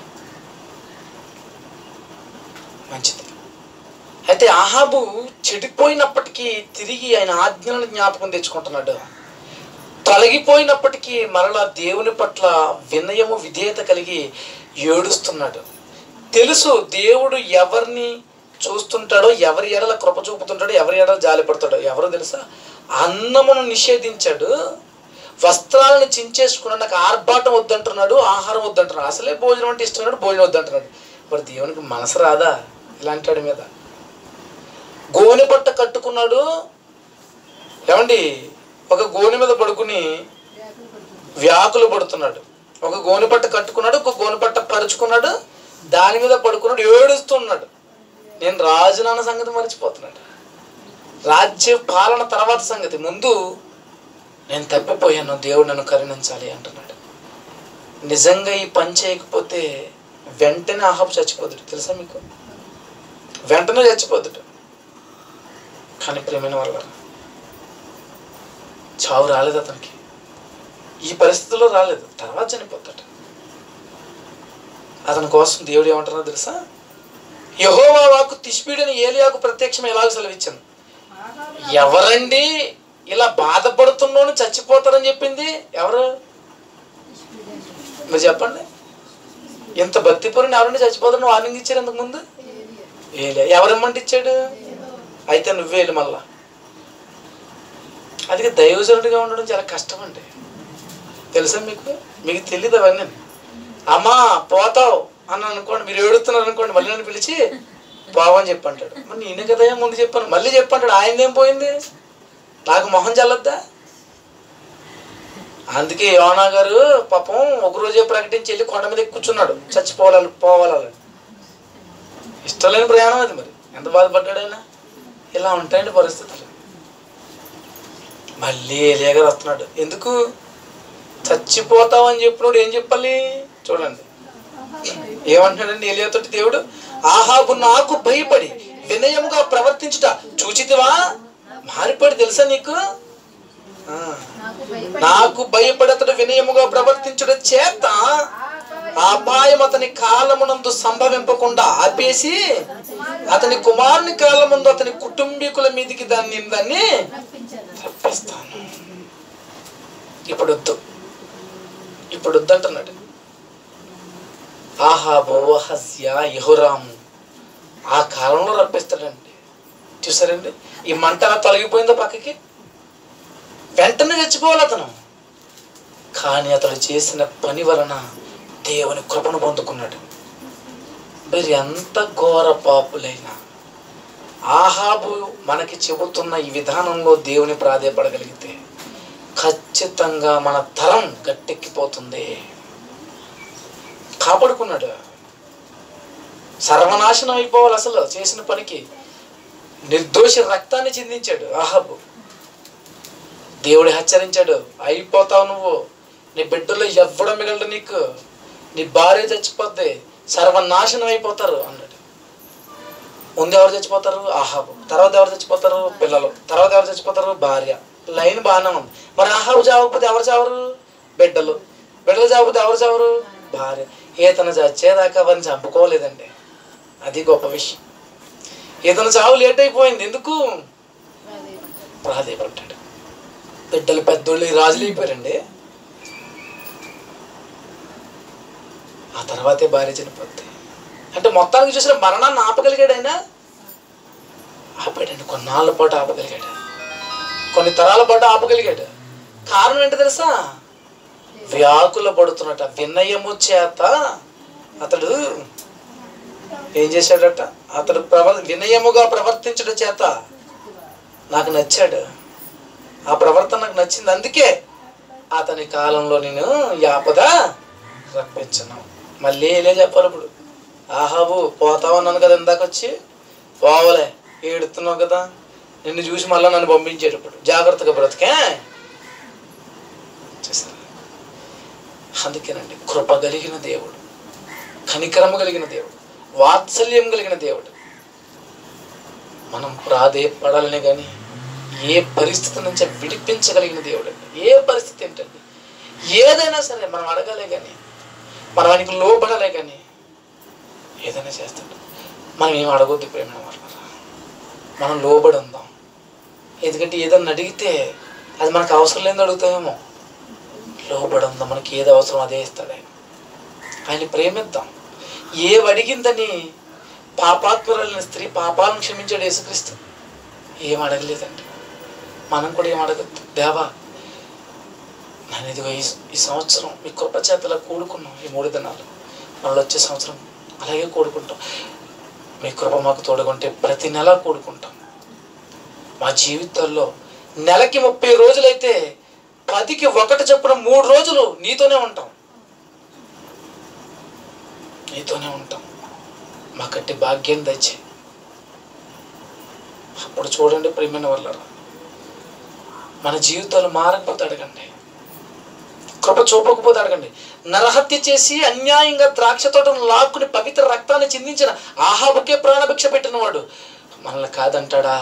మంచిది అయితే ఆహాబు చెడిపోయినప్పటికీ తిరిగి ఆయన ఆజ్ఞలను జ్ఞాపకం తెచ్చుకుంటున్నాడు తొలగిపోయినప్పటికీ మరలా దేవుని పట్ల వినయము విధేయత కలిగి ఏడుస్తున్నాడు తెలుసు దేవుడు ఎవరిని చూస్తుంటాడో ఎవరి ఎడల కృప చూపుతుంటాడో ఎవరి ఎడల జాలి పడతాడో ఎవరో తెలుసా అన్నమును నిషేధించాడు వస్త్రాలను చించేసుకున్నాడు నాకు ఆర్భాటం వద్దంటున్నాడు ఆహారం వద్దంటున్నాడు అసలే భోజనం అంటే ఇస్తున్నాడు భోజనం వద్దంటున్నాడు మరి దేవునికి మనసు రాదా ఇలాంటి వాడి మీద గోనె పట్ట కట్టుకున్నాడు ఏమండి ఒక గోనె మీద పడుకుని వ్యాకులు పడుతున్నాడు ఒక గోనె పట్ట కట్టుకున్నాడు ఒక గోనె పట్ట పరుచుకున్నాడు దాని మీద పడుకున్నాడు ఏడుస్తున్నాడు నేను రాజునాన్న సంగతి మర్చిపోతున్నాడు రాజ్య పాలన తర్వాత సంగతి ముందు నేను తప్పిపోయాను దేవుడు నన్ను కరుణించాలి అంటున్నాడు నిజంగా ఈ పని చేయకపోతే వెంటనే ఆహాబు చచ్చిపోదుడు తెలుసా మీకు వెంటనే చచ్చిపోదుడు కానీ ప్రేమైన వాళ్ళ చావు రాలేదు అతనికి ఈ పరిస్థితుల్లో రాలేదు తర్వాత చనిపోతాడు అతని కోసం దేవుడు ఏమంటున్నారో తెలుసా యహోవా వాకు తిష్పీడని ఏలియాకు ప్రత్యక్షం ఎలాగ సెలవిచ్చాను ఎవరండి ఇలా బాధపడుతున్నాను చచ్చిపోతారని చెప్పింది ఎవరు మీరు చెప్పండి ఇంత భక్తిపరుని ఎవరండి చచ్చిపోతారని వార్నింగ్ ఇచ్చారు ఇంతకు ముందు ఏలే ఎవరిమ్మంటే ఇచ్చాడు అయితే నువ్వే వెళ్ళి మళ్ళా అది దైవజనుడిగా ఉండడం చాలా కష్టం అండి తెలుసా మీకు మీకు తెలియదు అవన్నీ అమ్మా పోతావు అని అనుకోండి మీరు ఏడుతున్నారు అనుకోండి మళ్ళీ నన్ను పిలిచి పోవని చెప్పంటాడు మరి నేనే కదా ముందు చెప్పాను మళ్ళీ చెప్పంటాడు ఆయనదేం పోయింది నాకు మొహం చల్లొద్దా అందుకే యోనా గారు పాపం ఒక రోజే ప్రకటించి వెళ్ళి కొండ మీద ఎక్కి కూర్చున్నాడు చచ్చిపోవాలి పోవాలి ఇష్టం లేని ప్రయాణం అది మరి ఎంత బాధపడ్డాడు ఆయన ఇలా ఉంటాయండి పరిస్థితులు మళ్ళీ ఏలియా గారు వస్తున్నాడు ఎందుకు చచ్చిపోతావని చెప్పినప్పుడు ఏం చెప్పాలి చూడండి ఏమంటున్నాడండి ఏలియాతోటి దేవుడు ఆహాబు నాకు భయపడి వినయముగా ప్రవర్తించుట చూచితివా మారిపడి తెలుసా నీకు ఆ, నాకు భయపడి నాకు భయపడి అతడు వినయముగా ప్రవర్తించుట చేత అపాయం అతని కాలమునందు సంభవింపకుండా ఆపేసి అతని కుమారుని కాలముందు అతని కుటుంబీకుల మీదికి దాన్ని దాన్ని రప్పించాను తప్పిస్తాను ఇప్పుడు వద్దు ఇప్పుడు వద్దు అంటున్నాడు ఆహాబో హస్య యహురాము ఆ కాలంలో రప్పిస్తాడండి చూసారండి ఈ మంట అలా తొలగిపోయిందో పక్కకి వెంటనే చచ్చిపోవాలి అతను కానీ అతడు చేసిన పని వలన దేవుని కృపను పొందుకున్నాడు మరి ఎంత ఘోర పాపులైనా ఆహాబు మనకి చెబుతున్న ఈ విధానంలో దేవుని ప్రాధేయపడగలిగితే ఖచ్చితంగా మన తరం గట్టెక్కిపోతుంది కాపాడుకున్నాడు సర్వనాశనం అయిపోవాలి అసలు చేసిన పనికి నిర్దోషి రక్తాన్ని చిందించాడు ఆహాబు దేవుడు హెచ్చరించాడు అయిపోతావు నువ్వు నీ బిడ్డలో ఎవ్వడం మిగలడు నీకు నీ భార్య చచ్చిపోద్ది సర్వనాశనం అయిపోతారు అన్నాడు ముందు ఎవరు చచ్చిపోతారు ఆహాబు తర్వాత ఎవరు చచ్చిపోతారు పిల్లలు తర్వాత ఎవరు చచ్చిపోతారు భార్య లైన్ బాగానే ఉంది మరి ఆహాబు చావకపోతే ఎవరు చావరు బిడ్డలు బిడ్డలు చావకపోతే ఎవరు చావరు భార్య ఈతను చచ్చేదాకా వారిని చంపుకోలేదండి అది గొప్ప విషయం ఈతను చావు లేట్ అయిపోయింది ఎందుకు ప్రాధేయపడ్డాడు బిడ్డలు పెద్దోళ్ళు ఈ రాజులు అయిపోయారండి ఆ తర్వాతే భార్య చనిపోద్ది అంటే మొత్తానికి చూసిన మరణాన్ని ఆపగలిగాడు ఆయన ఆపాడండి కొన్నాళ్ళ పాటు ఆపగలిగాడు కొన్ని తరాల పాటు ఆపగలిగాడు కారణం ఏంటి తెలుసా వ్యాకుల పడుతున్నట వినయము చేత అతడు ఏం చేశాడట అతడు ప్రవ వినయముగా ప్రవర్తించడం చేత నాకు నచ్చాడు ఆ ప్రవర్తన నాకు నచ్చింది అందుకే అతని కాలంలో నేను ఈ ఆపద రప్పించను మళ్ళీ ఏలే చెప్పాలి ఇప్పుడు ఆహాబు పోతావు అన్నాను కదా ఇందాక వచ్చి పోవలే ఏడుతున్నావు కదా నిన్ను చూసి మళ్ళీ నన్ను పంపించాడు ఇప్పుడు జాగ్రత్తగా బ్రతికే చూసారా అందుకేనండి కృప కలిగిన దేవుడు కనికరము కలిగిన దేవుడు వాత్సల్యం కలిగిన దేవుడు మనం ప్రాధేయపడాలని కానీ ఏ పరిస్థితి నుంచి విడిపించగలిగిన దేవుడు అండి ఏ పరిస్థితి ఏంటండి ఏదైనా సరే మనం అడగాలే కానీ మనం ఆయనకి లోపడాలే కానీ ఏదైనా చేస్తాడు మనం ఏం అడగొద్దు ప్రేమ వాళ్ళ మనం లోబడి ఉందాం ఎందుకంటే ఏదన్నా అడిగితే అది మనకు అవసరం లేని అడుగుతామేమో లోబడి ఉందాం మనకి ఏది అవసరం అదే ఇస్తాడు ఆయన ఆయన ప్రేమిద్దాం ఏవి అడిగిందని పాపాత్మురాలైన స్త్రీ పాపాలను క్షమించాడు యేసుక్రీస్తు ఏం అడగలేదండి మనం కూడా ఏం అడగద్దు దేవా నేను ఇదిగో ఈ ఈ సంవత్సరం మీ కృప చేతలా కూడుకున్నాం ఈ మూడు దినాలు మళ్ళీ వచ్చే సంవత్సరం అలాగే కూడుకుంటాం మీ కృప మాకు తోడుకుంటే ప్రతి నెల కూడుకుంటాం మా జీవితాల్లో నెలకి ముప్పై రోజులైతే పదికి ఒకటి చొప్పున మూడు రోజులు నీతోనే ఉంటాం నీతోనే ఉంటాం మాకంటే భాగ్యం దచ్చే అప్పుడు చూడండి ప్రేమైన వాళ్ళరా మన జీవితాలు మారకపోతే అడగండి కృప చూపకపోతే అడగండి నరహత్య చేసి అన్యాయంగా ద్రాక్ష తోటను లాక్కుని పవిత్ర రక్తాన్ని చిందించిన ఆహాబుకే ప్రాణభిక్ష పెట్టిన వాడు మనల్ని కాదంటాడా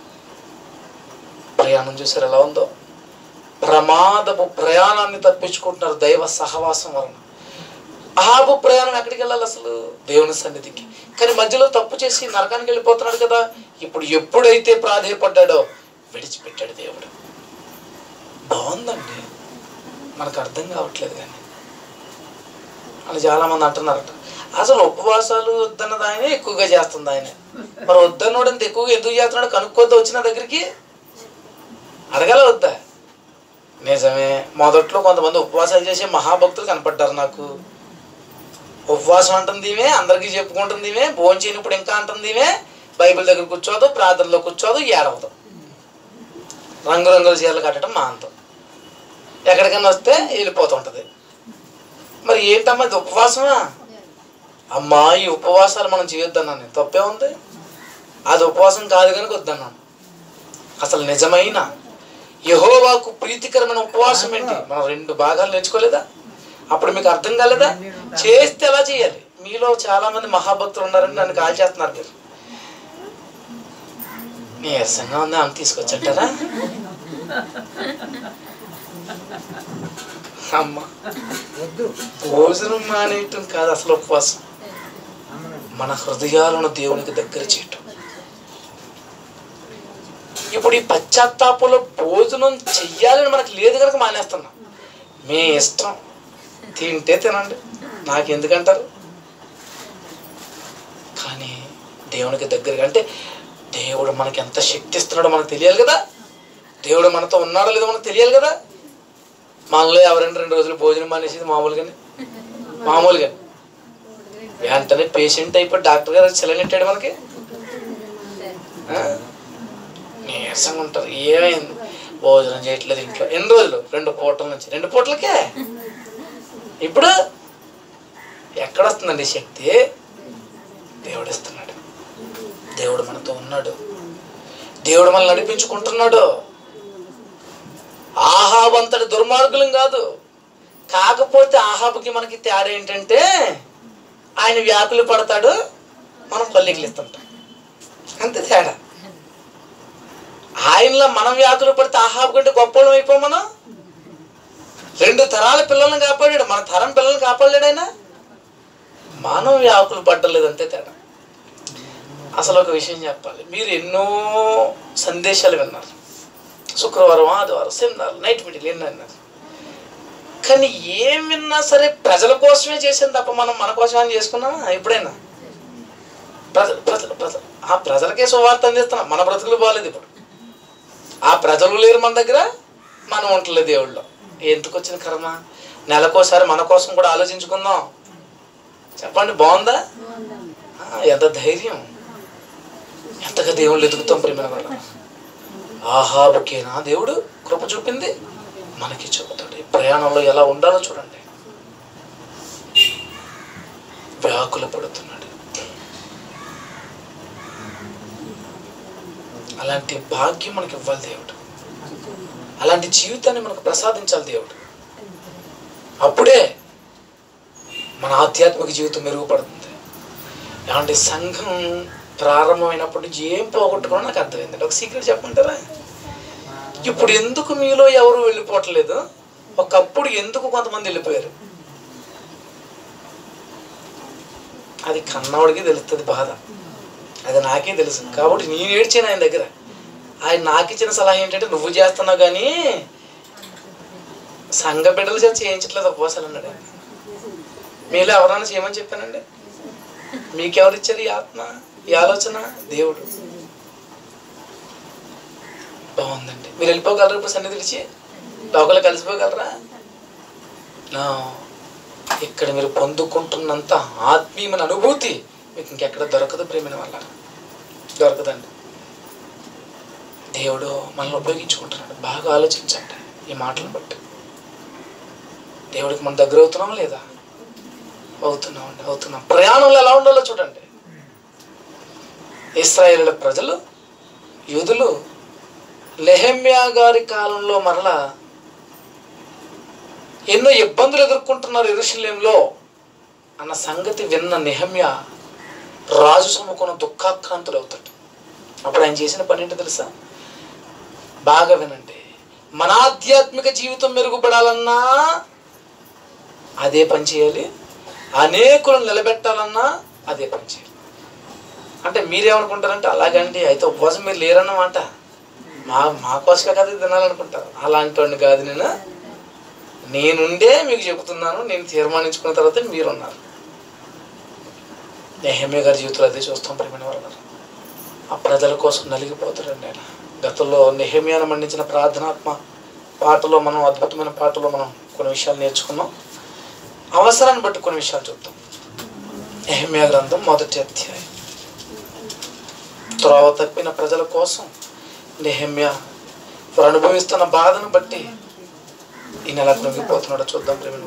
ప్రయాణం చూసారు ఎలా ఉందో ప్రమాదపు ప్రయాణాన్ని తప్పించుకుంటున్నారు దైవ సహవాసం వలన ఆహాబు ప్రయాణం ఎక్కడికి వెళ్ళాలి అసలు దేవుని సన్నిధికి కానీ మధ్యలో తప్పు చేసి నరకానికి వెళ్ళిపోతున్నాడు కదా ఇప్పుడు ఎప్పుడైతే ప్రాధేయపడ్డాడో విడిచిపెట్టాడు దేవుడు బాగుందండి మనకు అర్థం కావట్లేదు కానీ అని చాలా మంది అంటున్నారట అసలు ఉపవాసాలు వద్దన్నది ఆయనే ఎక్కువగా చేస్తుంది ఆయన మరి వద్దన్నోడు అంత ఎక్కువగా ఎందుకు చేస్తున్నాడు కనుక్కోద్దా వచ్చిన దగ్గరికి అడగాల వద్దా నిజమే మొదట్లో కొంతమంది ఉపవాసాలు చేసే మహాభక్తులు కనపడ్డారు నాకు ఉపవాసం అంటుంది ఈమె అందరికీ చెప్పుకుంటుంది ఈమె భోజనం చేయనప్పుడు ఇంకా అంటుంది ఈమె బైబిల్ దగ్గర కూర్చోదు ప్రార్థనలో కూర్చోదు ఏడవదు రంగురంగుల చీరలు కట్టడం మాంతం ఎక్కడికైనా వస్తే వెళ్ళిపోతుంటది మరి ఏంటమ్మా ఇది ఉపవాసమా అమ్మా ఈ ఉపవాసాలు మనం చేయొద్దన్నాను నేను తప్పే ఉంది అది ఉపవాసం కాదు కనుక వద్దన్నాను అసలు నిజమైన యహోవాకు ప్రీతికరమైన ఉపవాసం ఏంటి మనం రెండు భాగాలు నేర్చుకోలేదా అప్పుడు మీకు అర్థం కాలేదా చేస్తే ఎలా చేయాలి మీలో చాలా మంది మహాభక్తులు ఉన్నారని నన్ను కాల్ చేస్తున్నారు మీరు నీరసంగా ఉంది ఆమె తీసుకొచ్చంటారా అమ్మ భోజనం మానేయటం కాదు అసలు ఉపవాసం మన హృదయాలను దేవునికి దగ్గర చేయటం ఇప్పుడు ఈ పశ్చాత్తాపంలో భోజనం చెయ్యాలని మనకు లేదు కనుక మానేస్తున్నాం మీ ఇష్టం తింటే తినండి నాకు ఎందుకంటారు కానీ దేవునికి దగ్గరగా అంటే దేవుడు మనకి ఎంత శక్తి ఇస్తున్నాడో మనకు తెలియాలి కదా దేవుడు మనతో ఉన్నాడో లేదో మనకు తెలియాలి కదా మనలో ఎవరైనా రెండు రోజులు భోజనం మానేసేది మామూలుగానే మామూలుగా వెంటనే పేషెంట్ అయిపోయి డాక్టర్ గారు సెలనెట్టాడు మనకి ఆ? నీరసంగా ఉంటారు ఏమైంది భోజనం చేయట్లేదు ఇంట్లో ఎన్ని రోజులు రెండు పూటల నుంచి రెండు పూటలకే ఇప్పుడు ఎక్కడ వస్తుందండి ఈ శక్తి దేవుడు ఇస్తున్నాడు దేవుడు మనతో ఉన్నాడు దేవుడు మనల్ని నడిపించుకుంటున్నాడు ఆహాబు అంతటి దుర్మార్గులం కాదు కాకపోతే ఆహాబుకి మనకి తేడా ఏంటంటే ఆయన వ్యాకులు పడతాడు మనం పల్లెకిలిస్తుంటాం అంతే తేడా ఆయనలో మనం వ్యాకులు పడితే ఆహాబు కంటే గొప్పలం అయిపో మనం రెండు తరాల పిల్లల్ని కాపాడాడు మన తరం పిల్లల్ని కాపాడలేడు ఆయన మనం వ్యాకులు పడ్డలేదు అంతే తేడా అసలు ఒక విషయం చెప్పాలి మీరు ఎన్నో సందేశాలు విన్నారు శుక్రవారం ఆదివారం సెమినార్ నైట్ మీటింగ్ ఎన్ని అన్నారు కానీ ఏం విన్నా సరే ప్రజల కోసమే చేసింది తప్ప మనం మన కోసం అని చేసుకున్నామా ఎప్పుడైనా ప్రజలు ప్రజలు ప్రజలు ఆ ప్రజలకే సువార్త అందిస్తున్నాం మన బ్రతుకులు బాగాలేదు ఇప్పుడు ఆ ప్రజలు లేరు మన దగ్గర మనం ఉండలేదు దేవుళ్ళు ఎందుకు వచ్చిన కర్మ నెలకోసారి మన కోసం కూడా ఆలోచించుకుందాం చెప్పండి బాగుందా ఆ, ఎంత ధైర్యం ఎంతగా దేవుళ్ళు ఎదుగుతాం ప్రేమ వల్ల ఆహాబుకేనా దేవుడు కృప చూపింది మనకి చెబుతాడు ఈ ప్రయాణంలో ఎలా ఉండాలో చూడండి వ్యాకుల పడుతున్నాడు అలాంటి భాగ్యం మనకి ఇవ్వాలి దేవుడు అలాంటి జీవితాన్ని మనకు ప్రసాదించాలి దేవుడు అప్పుడే మన ఆధ్యాత్మిక జీవితం మెరుగుపడుతుంది ఏమంటే సంఘం ప్రారంభమైనప్పటి నుంచి ఏం పోగొట్టుకున్నా నాకు అర్థమైందండి ఒక సీక్రెట్ చెప్పమంటారా ఇప్పుడు ఎందుకు మీలో ఎవరు వెళ్ళిపోవట్లేదు ఒకప్పుడు ఎందుకు కొంతమంది వెళ్ళిపోయారు అది కన్నవాడికి తెలుస్తుంది బాధ అది నాకే తెలుసు కాబట్టి నేను ఏడ్చాను ఆయన దగ్గర ఆయన నాకు ఇచ్చిన సలహా ఏంటంటే నువ్వు చేస్తున్నావు కానీ సంఘ బిడ్డలు చేత చేయించట్లేదు ఉపవాసాలు అన్నాడు ఆయన. మీలో ఎవరైనా చేయమని చెప్పానండి మీకెవరు ఇచ్చారు ఈ ఆత్మ ఈ ఆలోచన దేవుడు బాగుందండి మీరు వెళ్ళిపోగలరా ఇప్పుడు సన్నిధి విడిచి లోకల్ కలిసిపోగలరా నా ఇక్కడ మీరు పొందుకుంటున్నంత ఆత్మీయమైన అనుభూతి మీకు ఇంకెక్కడ దొరకదు ప్రేమిన వల్ల దొరకదండి దేవుడు మనల్ని ఉపయోగించుకుంటున్నాడు బాగా ఆలోచించండి ఈ మాటలను బట్టి దేవుడికి మనం దగ్గర అవుతున్నాం లేదా అవుతున్నాం అండి అవుతున్నాం ప్రయాణంలో ఎలా ఉండాలో చూడండి ఇస్రాయేల్ ప్రజలు యూదులు లెహమ్యా గారి కాలంలో మరలా ఎన్నో ఇబ్బందులు ఎదుర్కొంటున్నారు ఎరుషలేంలో అన్న సంగతి విన్న నెహమ్య రాజు సమ్ముకున్న దుఃఖాక్రాంతుడు అవుతాడు అప్పుడు ఆయన చేసిన పని ఏంటో తెలుసా బాగా వినండి మన ఆధ్యాత్మిక జీవితం మెరుగుపడాలన్నా అదే పని చేయాలి అనేకులను నిలబెట్టాలన్నా అదే పని చేయాలి అంటే మీరేమనుకుంటారంటే అలాగండి అయితే ఉపవాసం మీరు లేరన్నమాట మా మా కోసమే కదా ఇది తినాలనుకుంటారు అలాంటి వాడిని కాదు నేను నేనుండే మీకు చెబుతున్నాను నేను తీర్మానించుకున్న తర్వాత మీరు ఉన్నారు నెహమ్య గారి జీవితంలో అదే చూస్తాం ప్రేమైన వాళ్ళు ఆ ప్రజల కోసం నలిగిపోతాడండి ఆయన గతంలో నెహమ్యాను మండించిన ప్రార్థనాత్మ పాటలో మనం అద్భుతమైన పాటలో మనం కొన్ని విషయాలు నేర్చుకున్నాం అవసరాన్ని బట్టి కొన్ని విషయాలు చూద్దాం నెహమ్యా గ్రంథం మొదటి అధ్యాయం త్రోవ తప్పిన ప్రజల కోసం నెహమ్యా వారు అనుభవిస్తున్న బాధను బట్టి ఈ నెల కృంగిపోతున్నాడో చూద్దాం ప్రేమ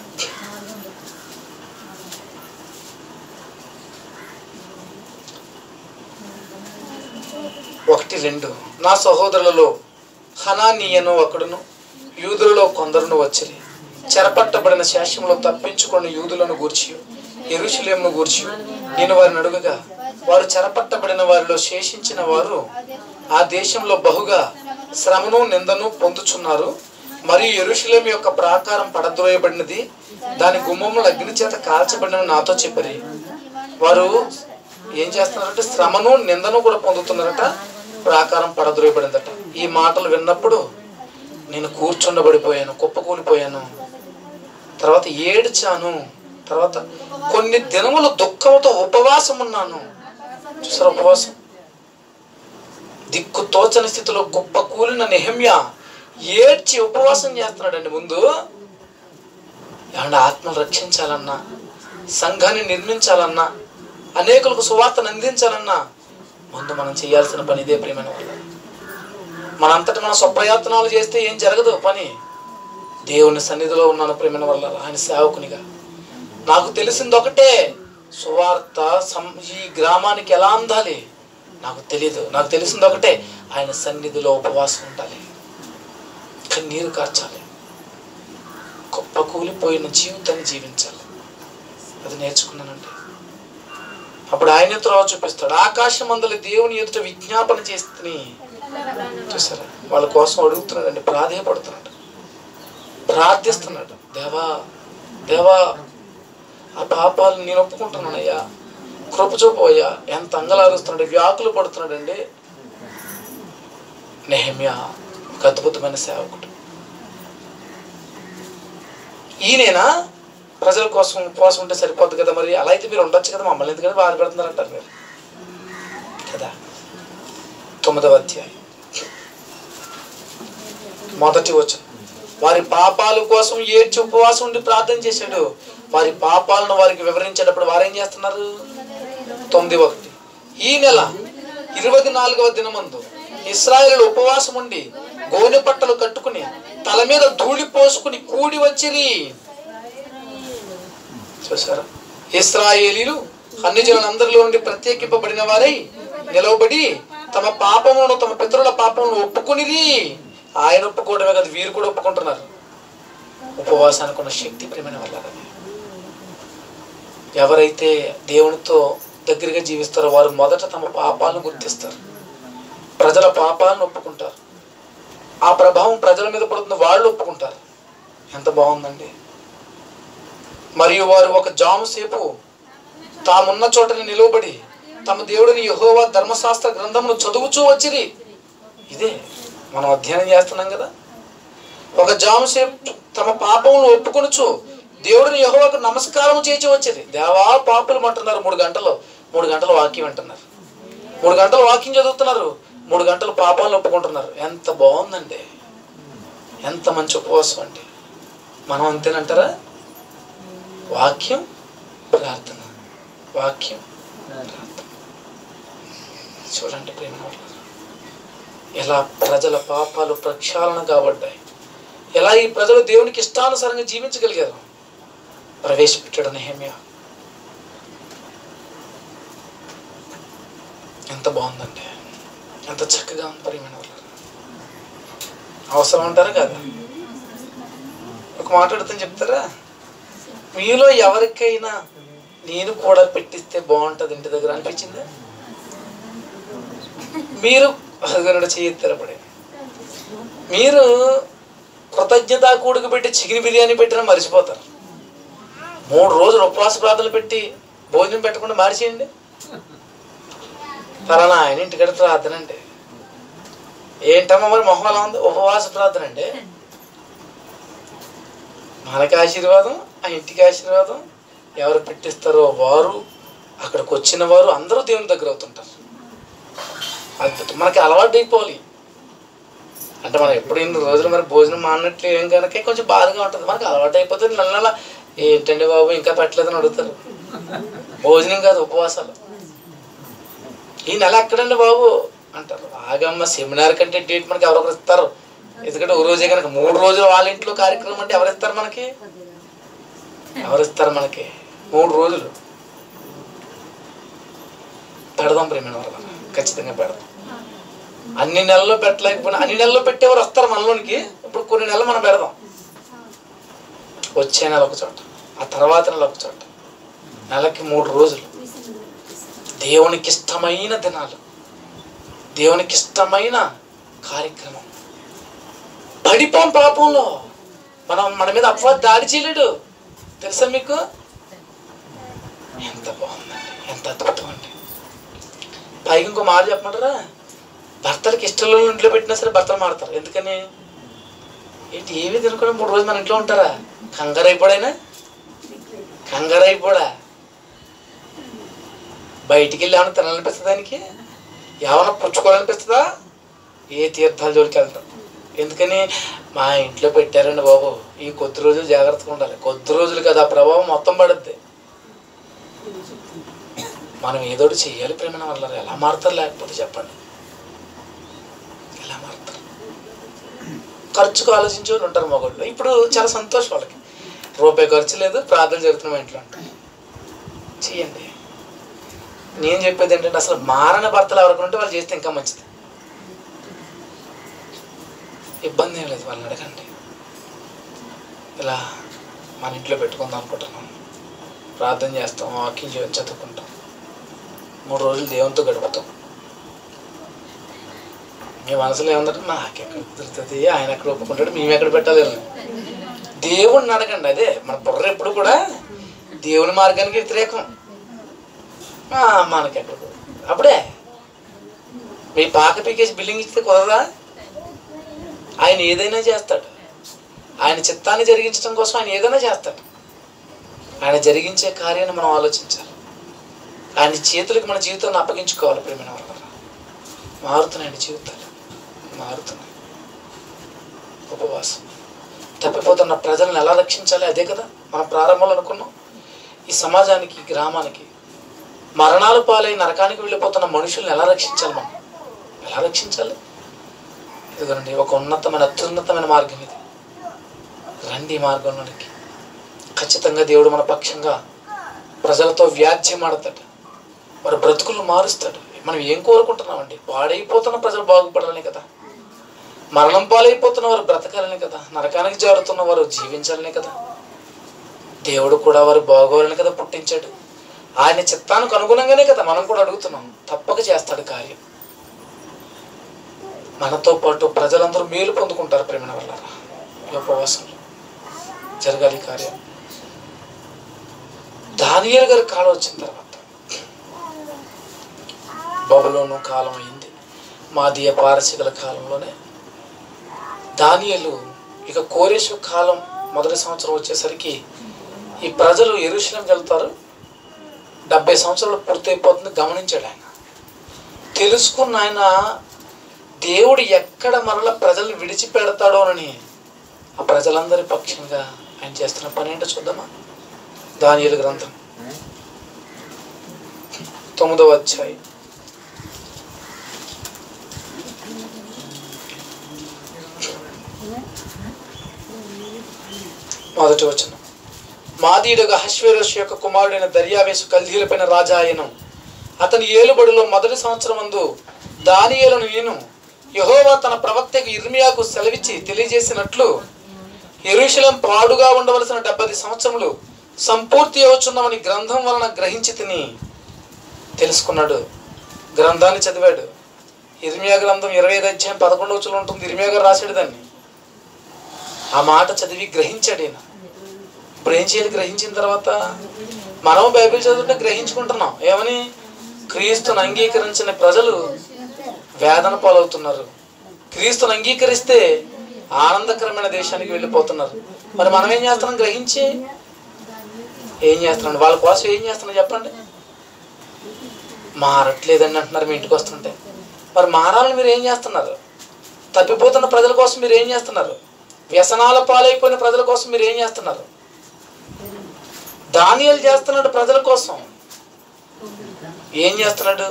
ఒకటి రెండు నా సహోదరులలో హనానీయను ఒకడును యూదులలో కొందరును వచ్చిరి చెరపట్టబడిన శేషంలో తప్పించుకొని యూదులను గూర్చి ఎరుషులేమును గూర్చి నేను వారిని అడుగగా వారు చెరపట్టబడిన వారిలో శేషించిన వారు ఆ దేశంలో బహుగా శ్రమను నిందను పొందుచున్నారు మరియు ఎరుషులేం యొక్క ప్రాకారం పడద్రోయబడినది దాని గుమ్మములు అగ్ని చేత కాల్చబడినవి నాతో చెప్పరి వారు ఏం చేస్తున్నారంటే శ్రమను నిందను కూడా పొందుతున్నారట ప్రాకారం పడద్రోయబడిందట ఈ మాటలు విన్నప్పుడు నేను కూర్చుండబడిపోయాను కుప్పకూలిపోయాను తర్వాత ఏడ్చాను తర్వాత కొన్ని దినములు దుఃఖంతో ఉపవాసం ఉన్నాను చూసారా ఉపవాసం దిక్కు తోచని స్థితిలో కుప్ప కూలిన నెహమ్య ఏడ్చి ఉపవాసం చేస్తున్నాడండి ముందు ఏమన్నా ఆత్మను రక్షించాలన్నా సంఘాన్ని నిర్మించాలన్నా అనేకులకు సువార్తను అందించాలన్నా ముందు మనం చేయాల్సిన పని ఇదే ప్రియమైన వాళ్ళ మనంతటి మన స్వప్రయత్నాలు చేస్తే ఏం జరగదు పని దేవుని సన్నిధిలో ఉన్నాను ప్రేమైన వల్ల ఆయన సేవకునిగా నాకు తెలిసింది ఒకటే సువార్త సం ఈ గ్రామానికి ఎలా అందాలి నాకు తెలియదు నాకు తెలిసింది ఒకటే ఆయన సన్నిధిలో ఉపవాసం ఉండాలి కన్నీరు కార్చాలి గొప్ప కూలిపోయిన జీవితాన్ని జీవించాలి అది నేర్చుకున్నానండి అప్పుడు ఆయన త్రోవ చూపిస్తాడు ఆకాశం మందుల దేవుని ఎదుట విజ్ఞాపన చేస్తుని చూసారా వాళ్ళ కోసం అడుగుతున్నాడండి ప్రాధేయపడుతున్నాడు ప్రార్థిస్తున్నాడు దేవా దేవా ఆ పాపాలను నేను ఒప్పుకుంటున్నానయ్యా కృప చూపయ్యా ఎంత అంగలారుస్తున్నాడు వ్యాకులు పడుతున్నాడండి నెహమ్యా ఒక అద్భుతమైన సేవకుడు ఈయనేనా ప్రజల కోసం ఉపవాసం ఉంటే సరిపోద్ది కదా మరి అలా అయితే మీరు ఉండొచ్చు కదా మమ్మల్ని ఎందుకంటే బాధ పెడుతున్నారంటారు మీరు కదా తొమ్మిదవ అధ్యాయం మొదటి వచ్చిన వారి పాపాల కోసం ఏడ్చి ఉపవాసం ఉండి ప్రార్థన చేశాడు వారి పాపాలను వారికి వివరించేటప్పుడు వారు ఏం చేస్తున్నారు తొమ్మిది ఒకటి ఈ నెల ఇరవై నాలుగవ దినమందు ఇస్రాయేల్ ఉపవాసం ఉండి గోనె పట్టలు కట్టుకుని తల మీద ధూళి పోసుకుని కూడి వచ్చిరి చూసారా ఇస్రాయేలీలు అన్ని జనులందరిలో నుండి ప్రత్యేకింపబడిన వారై నిలవబడి తమ పాపమును తమ పితరుల పాపమును ఒప్పుకునిరి ఆయన ఒప్పుకోవడమే కాదు వీరు కూడా ఒప్పుకుంటున్నారు ఉపవాసానికి ఉన్న శక్తి ప్రేమైన వల్ల ఎవరైతే దేవునితో దగ్గరగా జీవిస్తారో వారు మొదట తమ పాపాలను గుర్తిస్తారు ప్రజల పాపాలను ఒప్పుకుంటారు ఆ ప్రభావం ప్రజల మీద పడుతుంది వాళ్ళు ఒప్పుకుంటారు ఎంత బాగుందండి మరియు వారు ఒక జాము సేపు తామున్న చోటని నిలవబడి తమ దేవుడిని యెహోవా ధర్మశాస్త్ర గ్రంథమును చదువుచూ వచ్చిరి ఇదే మనం అధ్యయనం చేస్తున్నాం కదా ఒక జాము సేపు తమ పాపమును ఒప్పుకొనుచు దేవుడిని యెహోవాకు నమస్కారం చేసి వచ్చేది దేవా పాపులు అంటున్నారు మూడు గంటలు మూడు గంటలు వాక్యం వింటున్నారు మూడు గంటలు వాక్యం చదువుతున్నారు మూడు గంటలు పాపాలను ఒప్పుకుంటున్నారు ఎంత బాగుందండి ఎంత మంచి ఉపవాసం అండి మనం అంతేనంటారా వాక్యం ప్రార్థన వాక్యం ప్రార్థన చూడండి ప్రేమ వాళ్ళారా. ఎలా ప్రజల పాపాలు ప్రక్షాళన కాబడ్డాయి ఎలా ఈ ప్రజలు దేవునికి ఇష్టానుసారంగా జీవించగలిగారు ప్రవేశపెట్టాడు నెహమ్య ఎంత బాగుందండి ఎంత చక్కగా ఉంది ప్రియమైన వాళ్ళారా. అవసరం అంటారా కదా ఒక మాట అడుగుతాను చెప్తారా మీలో ఎవరికైనా నేను కూడా పెట్టిస్తే బాగుంటుంది ఇంటి దగ్గర అనిపించిందా మీరు అదిగోనడు చేయెత్తారపడే మీరు కృతజ్ఞత కూడుకు పెట్టి చికెన్ బిర్యానీ పెట్టినా మర్చిపోతారు మూడు రోజులు ఉపవాస ప్రార్థనలు పెట్టి భోజనం పెట్టకుండా మార్చేయండి ఫలానా ఆయన ఇంటికాడ ప్రార్థన అండి ఏంటమ్మా మరి మొహం అలా ఉంది ఉపవాస ప్రార్థన అండి మనకి ఆశీర్వాదం ఆ ఇంటికి ఆశీర్వాదం ఎవరు పెట్టిస్తారో వారు అక్కడికి వచ్చిన వారు అందరూ దేవుని దగ్గర అవుతుంటారు అద్భుతం మనకి అలవాటు అయిపోవాలి అంటే మనం ఎప్పుడు ఇన్ని రోజులు మరి భోజనం మానట్లు ఏం కనుక కొంచెం బాధగా ఉంటుంది మనకి అలవాటు అయిపోతే నెల నెల ఏంటండి బాబు ఇంకా పెట్టలేదని అడుగుతారు భోజనం కాదు ఉపవాసాలు ఈ నెల ఎక్కడండి బాబు అంటారు ఆగమ్మ సెమినార్ కంటే డేట్ మనకి ఎవరొకరు ఇస్తారు ఎందుకంటే ఒక రోజే కనుక మూడు రోజులు వాళ్ళ ఇంట్లో కార్యక్రమం అంటే ఎవరు ఇస్తారు మనకి ఎవరు ఇస్తారు మనకి మూడు రోజులు పెడదాం ప్రేమైన వాళ్ళ ఖచ్చితంగా పెడదాం అన్ని నెలల్లో పెట్టలేకపోయినా అన్ని నెలల్లో పెట్టేవారు వస్తారు మనలోనికి ఇప్పుడు కొన్ని నెలలు మనం పెడదాం వచ్చే నెల ఒక చోట ఆ తర్వాత నెల ఒక చోట నెలకి మూడు రోజులు దేవునికి ఇష్టమైన దినాలు దేవునికి ఇష్టమైన కార్యక్రమం పడిపోం పాపంలో మనం మన మీద అపవాదం దాడి చేయలేడు తెలుసా మీకు ఎంత బాగుందండి ఎంత అద్భుతం అండి పైకి ఇంకో మాట చెప్పమంటారా భర్తలకి ఇష్టం లేని ఇంట్లో పెట్టినా సరే భర్తలు మాడతారు ఎందుకని ఏంటి ఏమీ తినకుండా మూడు రోజులు మన ఇంట్లో ఉంటారా కంగారు అయిపోడైనా కంగారు అయిపోడా బయటికి వెళ్ళి ఏమైనా తినాలనిపిస్తుంది దానికి ఏమైనా పుచ్చుకోవాలనిపిస్తుందా ఏ తీర్థాల జోలికి వెళ్తాం ఎందుకని మా ఇంట్లో పెట్టారండి బాబు ఈ కొద్ది రోజులు జాగ్రత్తగా ఉండాలి కొద్ది రోజులు కదా ఆ ప్రభావం మొత్తం పడుద్ది మనం ఏదోటి చెయ్యాలి ప్రేమ వల్ల ఎలా మారుతారు లేకపోతే చెప్పండి ఎలా మారుతారు ఖర్చుకు ఆలోచించే వాళ్ళు ఉంటారు మగవాళ్ళు ఇప్పుడు చాలా సంతోషం వాళ్ళకి రూపాయి ఖర్చు లేదు ప్రార్థన జరుగుతున్న మా ఇంట్లో అంటారు చెయ్యండి నేను చెప్పేది ఏంటంటే అసలు మారని భర్తలు ఎవరికి ఉంటే వాళ్ళు చేస్తే ఇంకా మంచిది ఇబ్బంది ఏం లేదు వాళ్ళని అడగండి ఇలా మన ఇంట్లో పెట్టుకుందాం అనుకుంటున్నాం ప్రార్థన చేస్తాం వాకింగ్ చే- చదువుకుంటాం మూడు రోజులు దేవునితో గడుపుతాం మీ మనసులో ఏముందంటే నాకెక్కడ కుదురుతుంది ఆయన ఎక్కడ ఒప్పుకుంటాడు మేము ఎక్కడ పెట్టాలి వీళ్ళని?" దేవుణ్ణి అడగండి అదే మన బుర్ర ఎప్పుడు కూడా దేవుని మార్గానికి వ్యతిరేకం ఆ, మనకెక్కడ కుదురుతుంది? అప్పుడే మీ పాక పీకేసి బిల్డింగ్ ఇస్తే కుదరదా ఆయన ఏదైనా చేస్తాడు ఆయన చిత్తాన్ని జరిగించడం కోసం ఆయన ఏదైనా చేస్తాడు ఆయన జరిగించే కార్యాన్ని మనం ఆలోచించాలి ఆయన చేతులకు మన జీవితాన్ని అప్పగించుకోవాలి ప్రేమైన వాళ్ళ మారుతున్నాయండి జీవితాలు మారుతున్నాయి ఉపవాసం తప్పిపోతున్న ప్రజలను ఎలా రక్షించాలి అదే కదా మనం ప్రారంభంలో అనుకున్నాం ఈ సమాజానికి ఈ గ్రామానికి మరణాలు పాలై నరకానికి వెళ్ళిపోతున్న మనుషుల్ని ఎలా రక్షించాలి మనం ఎలా రక్షించాలి ఇదిగోనండి ఒక ఉన్నతమైన అత్యున్నతమైన మార్గం ఇది రండి ఈ మార్గంలోనికి ఖచ్చితంగా దేవుడు మన పక్షంగా ప్రజలతో వ్యాజ్యం ఆడతాడు వారి బ్రతుకులు మారుస్తాడు మనం ఏం కోరుకుంటున్నామండి పాడైపోతున్న ప్రజలు బాగుపడాలని కదా మరణం పాలైపోతున్న వారు బ్రతకాలని కదా నరకానికి జారుతున్న వారు జీవించాలని కదా దేవుడు కూడా వారు బాగోవాలని కదా పుట్టించాడు ఆయన చిత్తానికి అనుగుణంగానే కదా మనం కూడా అడుగుతున్నాం తప్పక చేస్తాడు కార్యం మనతో పాటు ప్రజలందరూ మేలు పొందుకుంటారు ప్రేమ వల్ల ఈ ఉపవాసంలో జరగాలి ఈ కార్యం దానియేలు గారి కాలం వచ్చిన తర్వాత బబులోను కాలం అయింది మాదీయ పారసికల కాలంలోనే దానియలు ఇక కోరేశు కాలం మొదటి సంవత్సరం వచ్చేసరికి ఈ ప్రజలు ఎరుశలం వెళ్తారు డెబ్బై సంవత్సరాలు పూర్తయిపోతుంది గమనించాడు ఆయన తెలుసుకున్న ఆయన దేవుడు ఎక్కడ మరల ప్రజల్ని విడిచిపెడతాడోనని ఆ ప్రజలందరి పక్షంగా ఆయన చేస్తున్న పని ఏంటో చూద్దామా దానియలు గ్రంథం తొమ్మిదవ అధ్యాయం మొదటి వచనం మాదీయుడుగా హశ్వేరోష్ యొక్క కుమారుడైన దర్యావేసు కల్దీలపైన రాజా ఆయనం అతని ఏలుబడిలో మొదటి సంవత్సరం మందు దానియేలను నేను యహోవా తన ప్రవక్తకు ఇర్మియాకు సెలవిచ్చి తెలియజేసినట్లు ఎరుషలేం పాడుగా ఉండవలసిన డెబ్బై సంవత్సరములు సంపూర్తి అవుచున్నామని గ్రంథం వలన గ్రహించి తిని తెలుసుకున్నాడు గ్రంథాన్ని చదివాడు ఇర్మియా గ్రంథం ఇరవై ఐదు అధ్యాయం పదకొండవ వచనంలో ఉంటుంది ఇర్మియా గారు రాశాడు దాన్ని ఆ మాట చదివి గ్రహించాడు ఈయన ఇప్పుడు ఏం చేయాలి గ్రహించిన తర్వాత మనం బైబిల్ చదువుతుంటే గ్రహించుకుంటున్నాం ఏమని క్రీస్తును అంగీకరించిన ప్రజలు వేదన పాలవుతున్నారు క్రీస్తును అంగీకరిస్తే ఆనందకరమైన దేశానికి వెళ్ళిపోతున్నారు మరి మనం ఏం చేస్తున్నాం గ్రహించి ఏం చేస్తున్నాం వాళ్ళ కోసం ఏం చేస్తున్నాం చెప్పండి మారట్లేదని అంటున్నారు మీ ఇంటికి వస్తుంటే మరి మారాలని మీరు ఏం చేస్తున్నారు తప్పిపోతున్న ప్రజల కోసం మీరు ఏం చేస్తున్నారు వ్యసనాల పాలైపోయిన ప్రజల కోసం మీరు ఏం చేస్తున్నారు దానియలు చేస్తున్నాడు ప్రజల కోసం ఏం చేస్తున్నాడు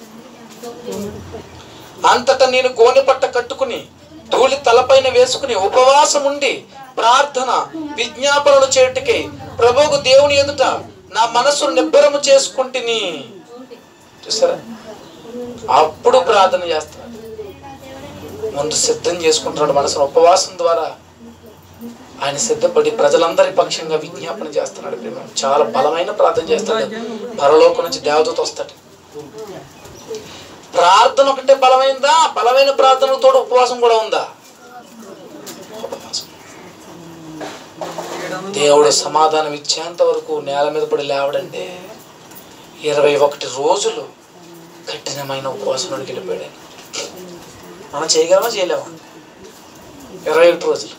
అంతటా నేను గోనె పట్ట కట్టుకుని ధూళి తలపైన వేసుకుని ఉపవాసం ఉండి ప్రార్థన విజ్ఞాపనలు చేయుటకై ప్రభువుకు దేవుని ఎదుట నా మనస్సును నిబ్బరము చేసుకుంటుని చూసారా అప్పుడు ప్రార్థన చేస్తాడు ముందు సిద్ధం చేసుకుంటున్నాడు మనసును ఉపవాసం ద్వారా ఆయన సిద్ధపడి ప్రజలందరి పక్షంగా విజ్ఞాపన చేస్తున్నాడు ప్రేమ చాలా బలమైన ప్రార్థన చేస్తాడు పరలోకం నుంచి దేవదూత వస్తాడు ప్రార్థన ఒకటే బలమైందా బలమైన ప్రార్థనతో ఉపవాసం కూడా ఉందా ఉపవాసం. దేవుడు సమాధానం ఇచ్చేంత వరకు నేల మీద పడి లేవడండి ఇరవై ఒకటి రోజులు కఠినమైన ఉపవాసంలోకి వెళ్ళిపోయాడు ఆయన. మనం చేయగలమా చేయలేమా ఇరవై ఒకటి రోజులు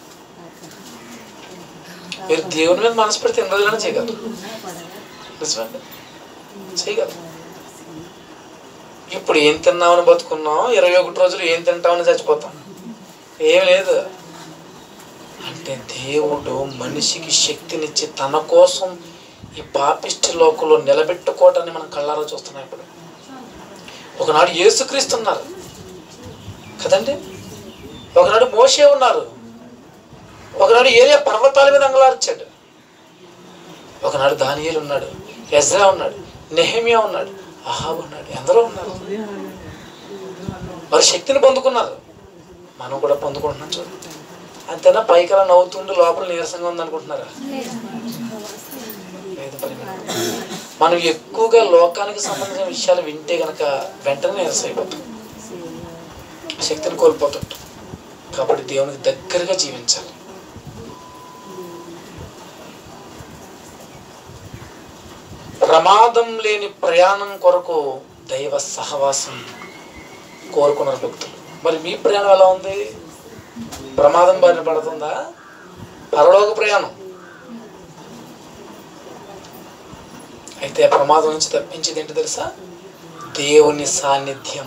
మీరు దేవుని మీద మనసు పెడితే ఎన్ని రోజులైనా చేయగలరు నిజమండి చేయగలరు ఇప్పుడు ఏం తిన్నామని బతుకున్నాం ఇరవై ఒకటి రోజులు ఏం తింటామని చచ్చిపోతాం ఏం లేదు అంటే దేవుడు మనిషికి శక్తినిచ్చి తన కోసం ఈ పాపిష్టి లోకంలో నిలబెట్టుకోవటాన్ని మనం కళ్ళారా చూస్తున్నాం ఇప్పుడు ఒకనాడు యేసుక్రీస్తున్నారు కదండి ఒకనాడు మోసే ఉన్నారు ఒకనాడు ఏరియా పర్వతాల మీద అంగలార్చాడు ఒకనాడు దానియేలు ఉన్నాడు ఎజ్రా ఉన్నాడు నెహమియా ఉన్నాడు అహాబ్ ఉన్నాడు ఎందరో ఉన్నారు వారు శక్తిని పొందుకున్నారు మనం కూడా పొందుకుంటున్నాం చూడండి అంతేనా పైకలా నవ్వుతుండే లోపల నీరసంగా ఉందనుకుంటున్నారా లేదు పరిమాణం. మనం ఎక్కువగా లోకానికి సంబంధించిన విషయాలు వింటే గనక వెంటనే నీరసం అయిపోతాం శక్తిని కోల్పోతుంటాం కాబట్టి దేవునికి దగ్గరగా జీవించాలి ప్రమాదం లేని ప్రయాణం కొరకు దైవ సహవాసం కోరుకున్నారు భక్తులు మరి మీ ప్రయాణం ఎలా ఉంది ప్రమాదం బారిన పడుతుందా పరలోక ప్రయాణం అయితే ఆ ప్రమాదం నుంచి తప్పించేది ఏంటి తెలుసా దేవుని సాన్నిధ్యం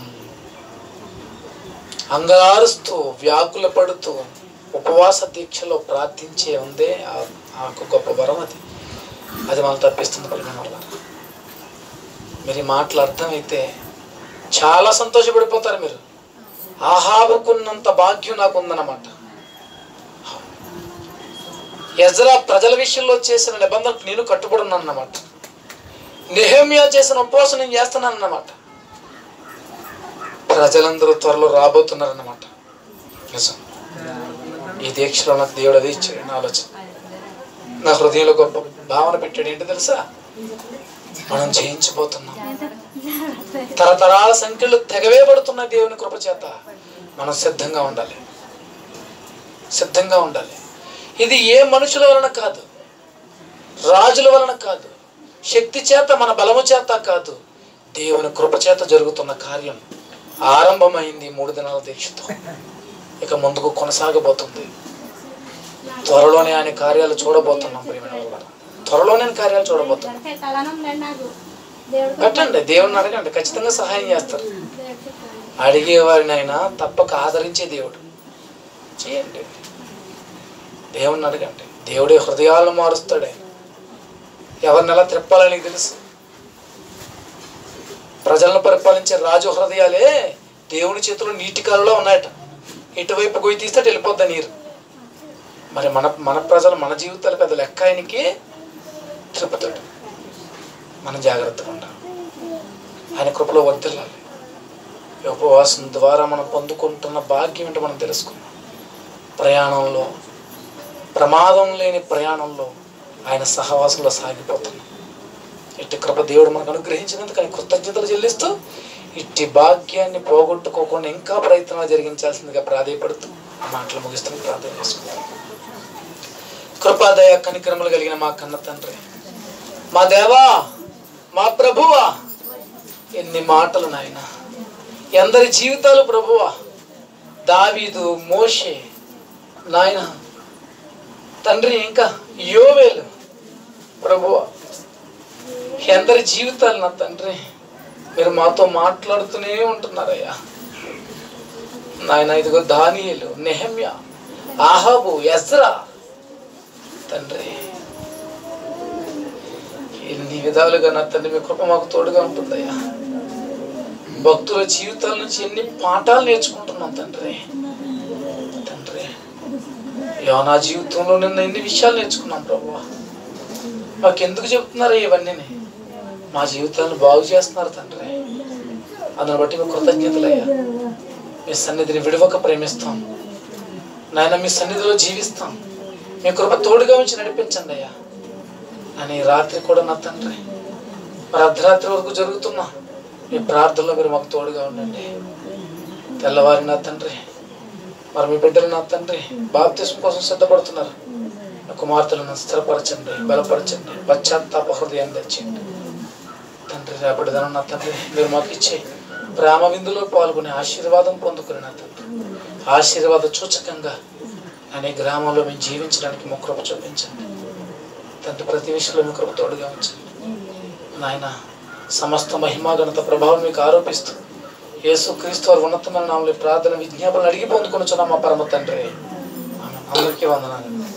అంగారుస్తూ వ్యాకుల పడుతూ ఉపవాస దీక్షలో ప్రార్థించే ఉందే ఆ- ఆ ఒక గొప్ప వరం అది అది మనం తప్పిస్తుంది ప్రేమ వల్ల మీరు ఈ మాటలు అర్థమైతే చాలా సంతోషపడిపోతారు మీరు ఆహాబుకున్నంత భాగ్యం నాకు ఉందన్నమాట ఎజ్రా ప్రజల విషయంలో చేసిన నిబంధనకు నేను కట్టుబడి ఉన్నాను అన్నమాట నెహమ్యా చేసిన ఉపవాసం నేను చేస్తున్నాను అన్నమాట ప్రజలందరూ త్వరలో రాబోతున్నారన్నమాట నిజం ఈ దీక్షలో నాకు దేవుడు అది ఇచ్చాడు నా ఆలోచన నా హృదయంలో గొప్ప భావన పెట్టాడు ఏంటి తెలుసా మనం జయించబోతున్నాం తరతరాల సంఖ్యలు తెగవే పడుతున్న దేవుని కృప చేత మనం సిద్ధంగా ఉండాలి సిద్ధంగా ఉండాలి ఇది ఏ మనుషుల వలన కాదు రాజుల వలన కాదు శక్తి చేత మన బలము చేత కాదు దేవుని కృప చేత జరుగుతున్న కార్యం ఆరంభమైంది ఈ మూడు దినాల దీక్షతో ఇక ముందుకు కొనసాగబోతుంది త్వరలోనే ఆయన కార్యాలు చూడబోతున్నాం ప్రియమైన వాళ్ళారా. త్వరలోనే ఆయన కార్యాలు చూడబోతున్నాం పెట్టాలని లేదు నాకు దేవుడు పెట్టండి దేవుడిని అడగండి ఖచ్చితంగా సహాయం చేస్తారు దేవుడు చెప్పాడు. అడిగేవారిని అయినా తప్పక ఆదరించే దేవుడు చేయండి దేవుణ్ణి అడగండి దేవుడే హృదయాలను మారుస్తాడే ఎవరిని ఎలా త్రిప్పాలని నీకు తెలుసు ప్రజలను పరిపాలించే రాజు హృదయాలే దేవుని చేతిలో నీటి కాలులో ఉన్నాయట ఇటువైపు గొయ్యి తీస్తే అటు వెళ్ళిపోద్ది నీరు మరి మన మన ప్రజలు మన జీవితాలు పెద్ద లెక్క ఆయనకి తిరుపతాడు మనం జాగ్రత్తగా ఉండాలి ఆయన కృపలో వర్తిల్లాలి ఈ ఉపవాసం ద్వారా మనం పొందుకుంటున్న భాగ్యం ఏంటో మనం తెలుసుకున్నాం ప్రయాణంలో ప్రమాదం లేని ప్రయాణంలో ఆయన సహవాసంలో సాగిపోతున్నాం ఇట్టి కృప దేవుడు మనకు అనుగ్రహించినందుకు ఆయన కృతజ్ఞతలు చెల్లిస్తూ ఇట్టి భాగ్యాన్ని పోగొట్టుకోకుండా ఇంకా ప్రయత్నాలు జరిగించాల్సిందిగా ప్రాధేయపడుతూ ఆ మాటలు ముగిస్తున్న ప్రార్థన చేసుకుంటాం కృపాదయ కనికరములు కలిగిన మా కన్న తండ్రి మా దేవా మా ప్రభువా ఎన్ని మాటలు నాయన ఎందరి జీవితాలు ప్రభువా దావీదు మోషే నాయన తండ్రి ఇంకా యోవేలు ప్రభువా ఎందరి జీవితాలు నా తండ్రి మీరు మాతో మాట్లాడుతూనే ఉంటున్నారయ్యా నాయన ఇదిగో దానియేలు నెహమ్య ఆహాబు ఎజ్రా తండ్రి ఎన్ని విధాలుగా నా తండ్రి మీ కృప మాకు తోడుగా ఉంటుందయ్యా భక్తుల జీవితాల నుంచి ఎన్ని పాఠాలు నేర్చుకుంటున్నాం తండ్రి తండ్రి నా జీవితంలో నిన్న ఎన్ని విషయాలు నేర్చుకున్నాం ప్రభు మాకు ఎందుకు చెప్తున్నారు ఇవన్నీ మా జీవితాలను బాగు చేస్తున్నారు తండ్రి అందుని బట్టి మీ కృతజ్ఞతలయ్యా మీ సన్నిధిని విడవక ప్రేమిస్తాం నాయన మీ సన్నిధిలో జీవిస్తాం మీ కృప తోడుగా ఉంచి నడిపించండి అయ్యా అని ఈ రాత్రి కూడా నా తండ్రి మరి అర్ధరాత్రి వరకు జరుగుతున్నా మీ ప్రార్థనలో మీరు మాకు తోడుగా ఉండండి తెల్లవారి నా తండ్రి మరి మీ బిడ్డలు నా తండ్రి బాప్తిస్మ కోసం సిద్ధపడుతున్నారు నా కుమార్తెలను స్థిరపరచండి బలపరచండి పశ్చాత్తాప హృదయాన్ని తెచ్చండి తండ్రి రేపటి దినం నా తండ్రి మీరు మాకు ఇచ్చే ప్రేమ విందులో పాల్గొనే ఆశీర్వాదం పొందుకుని నా తండ్రి ఆశీర్వాద సూచకంగా అనే గ్రామంలో మేము జీవించడానికి మా కృప చూపించండి తండ్రి ప్రతి విషయంలో మీ కృప తోడుగా ఉంచండి నాయన సమస్త మహిమా ఘనత ప్రభావం మీకు ఆరోపిస్తూ యేసు క్రీస్తు వారి ఉన్నతమైన నామలు ప్రార్థన విజ్ఞాపనలు అడిగి పొందుకొని మా పరమ తండ్రి ఆమె అందరికీ వందనాలు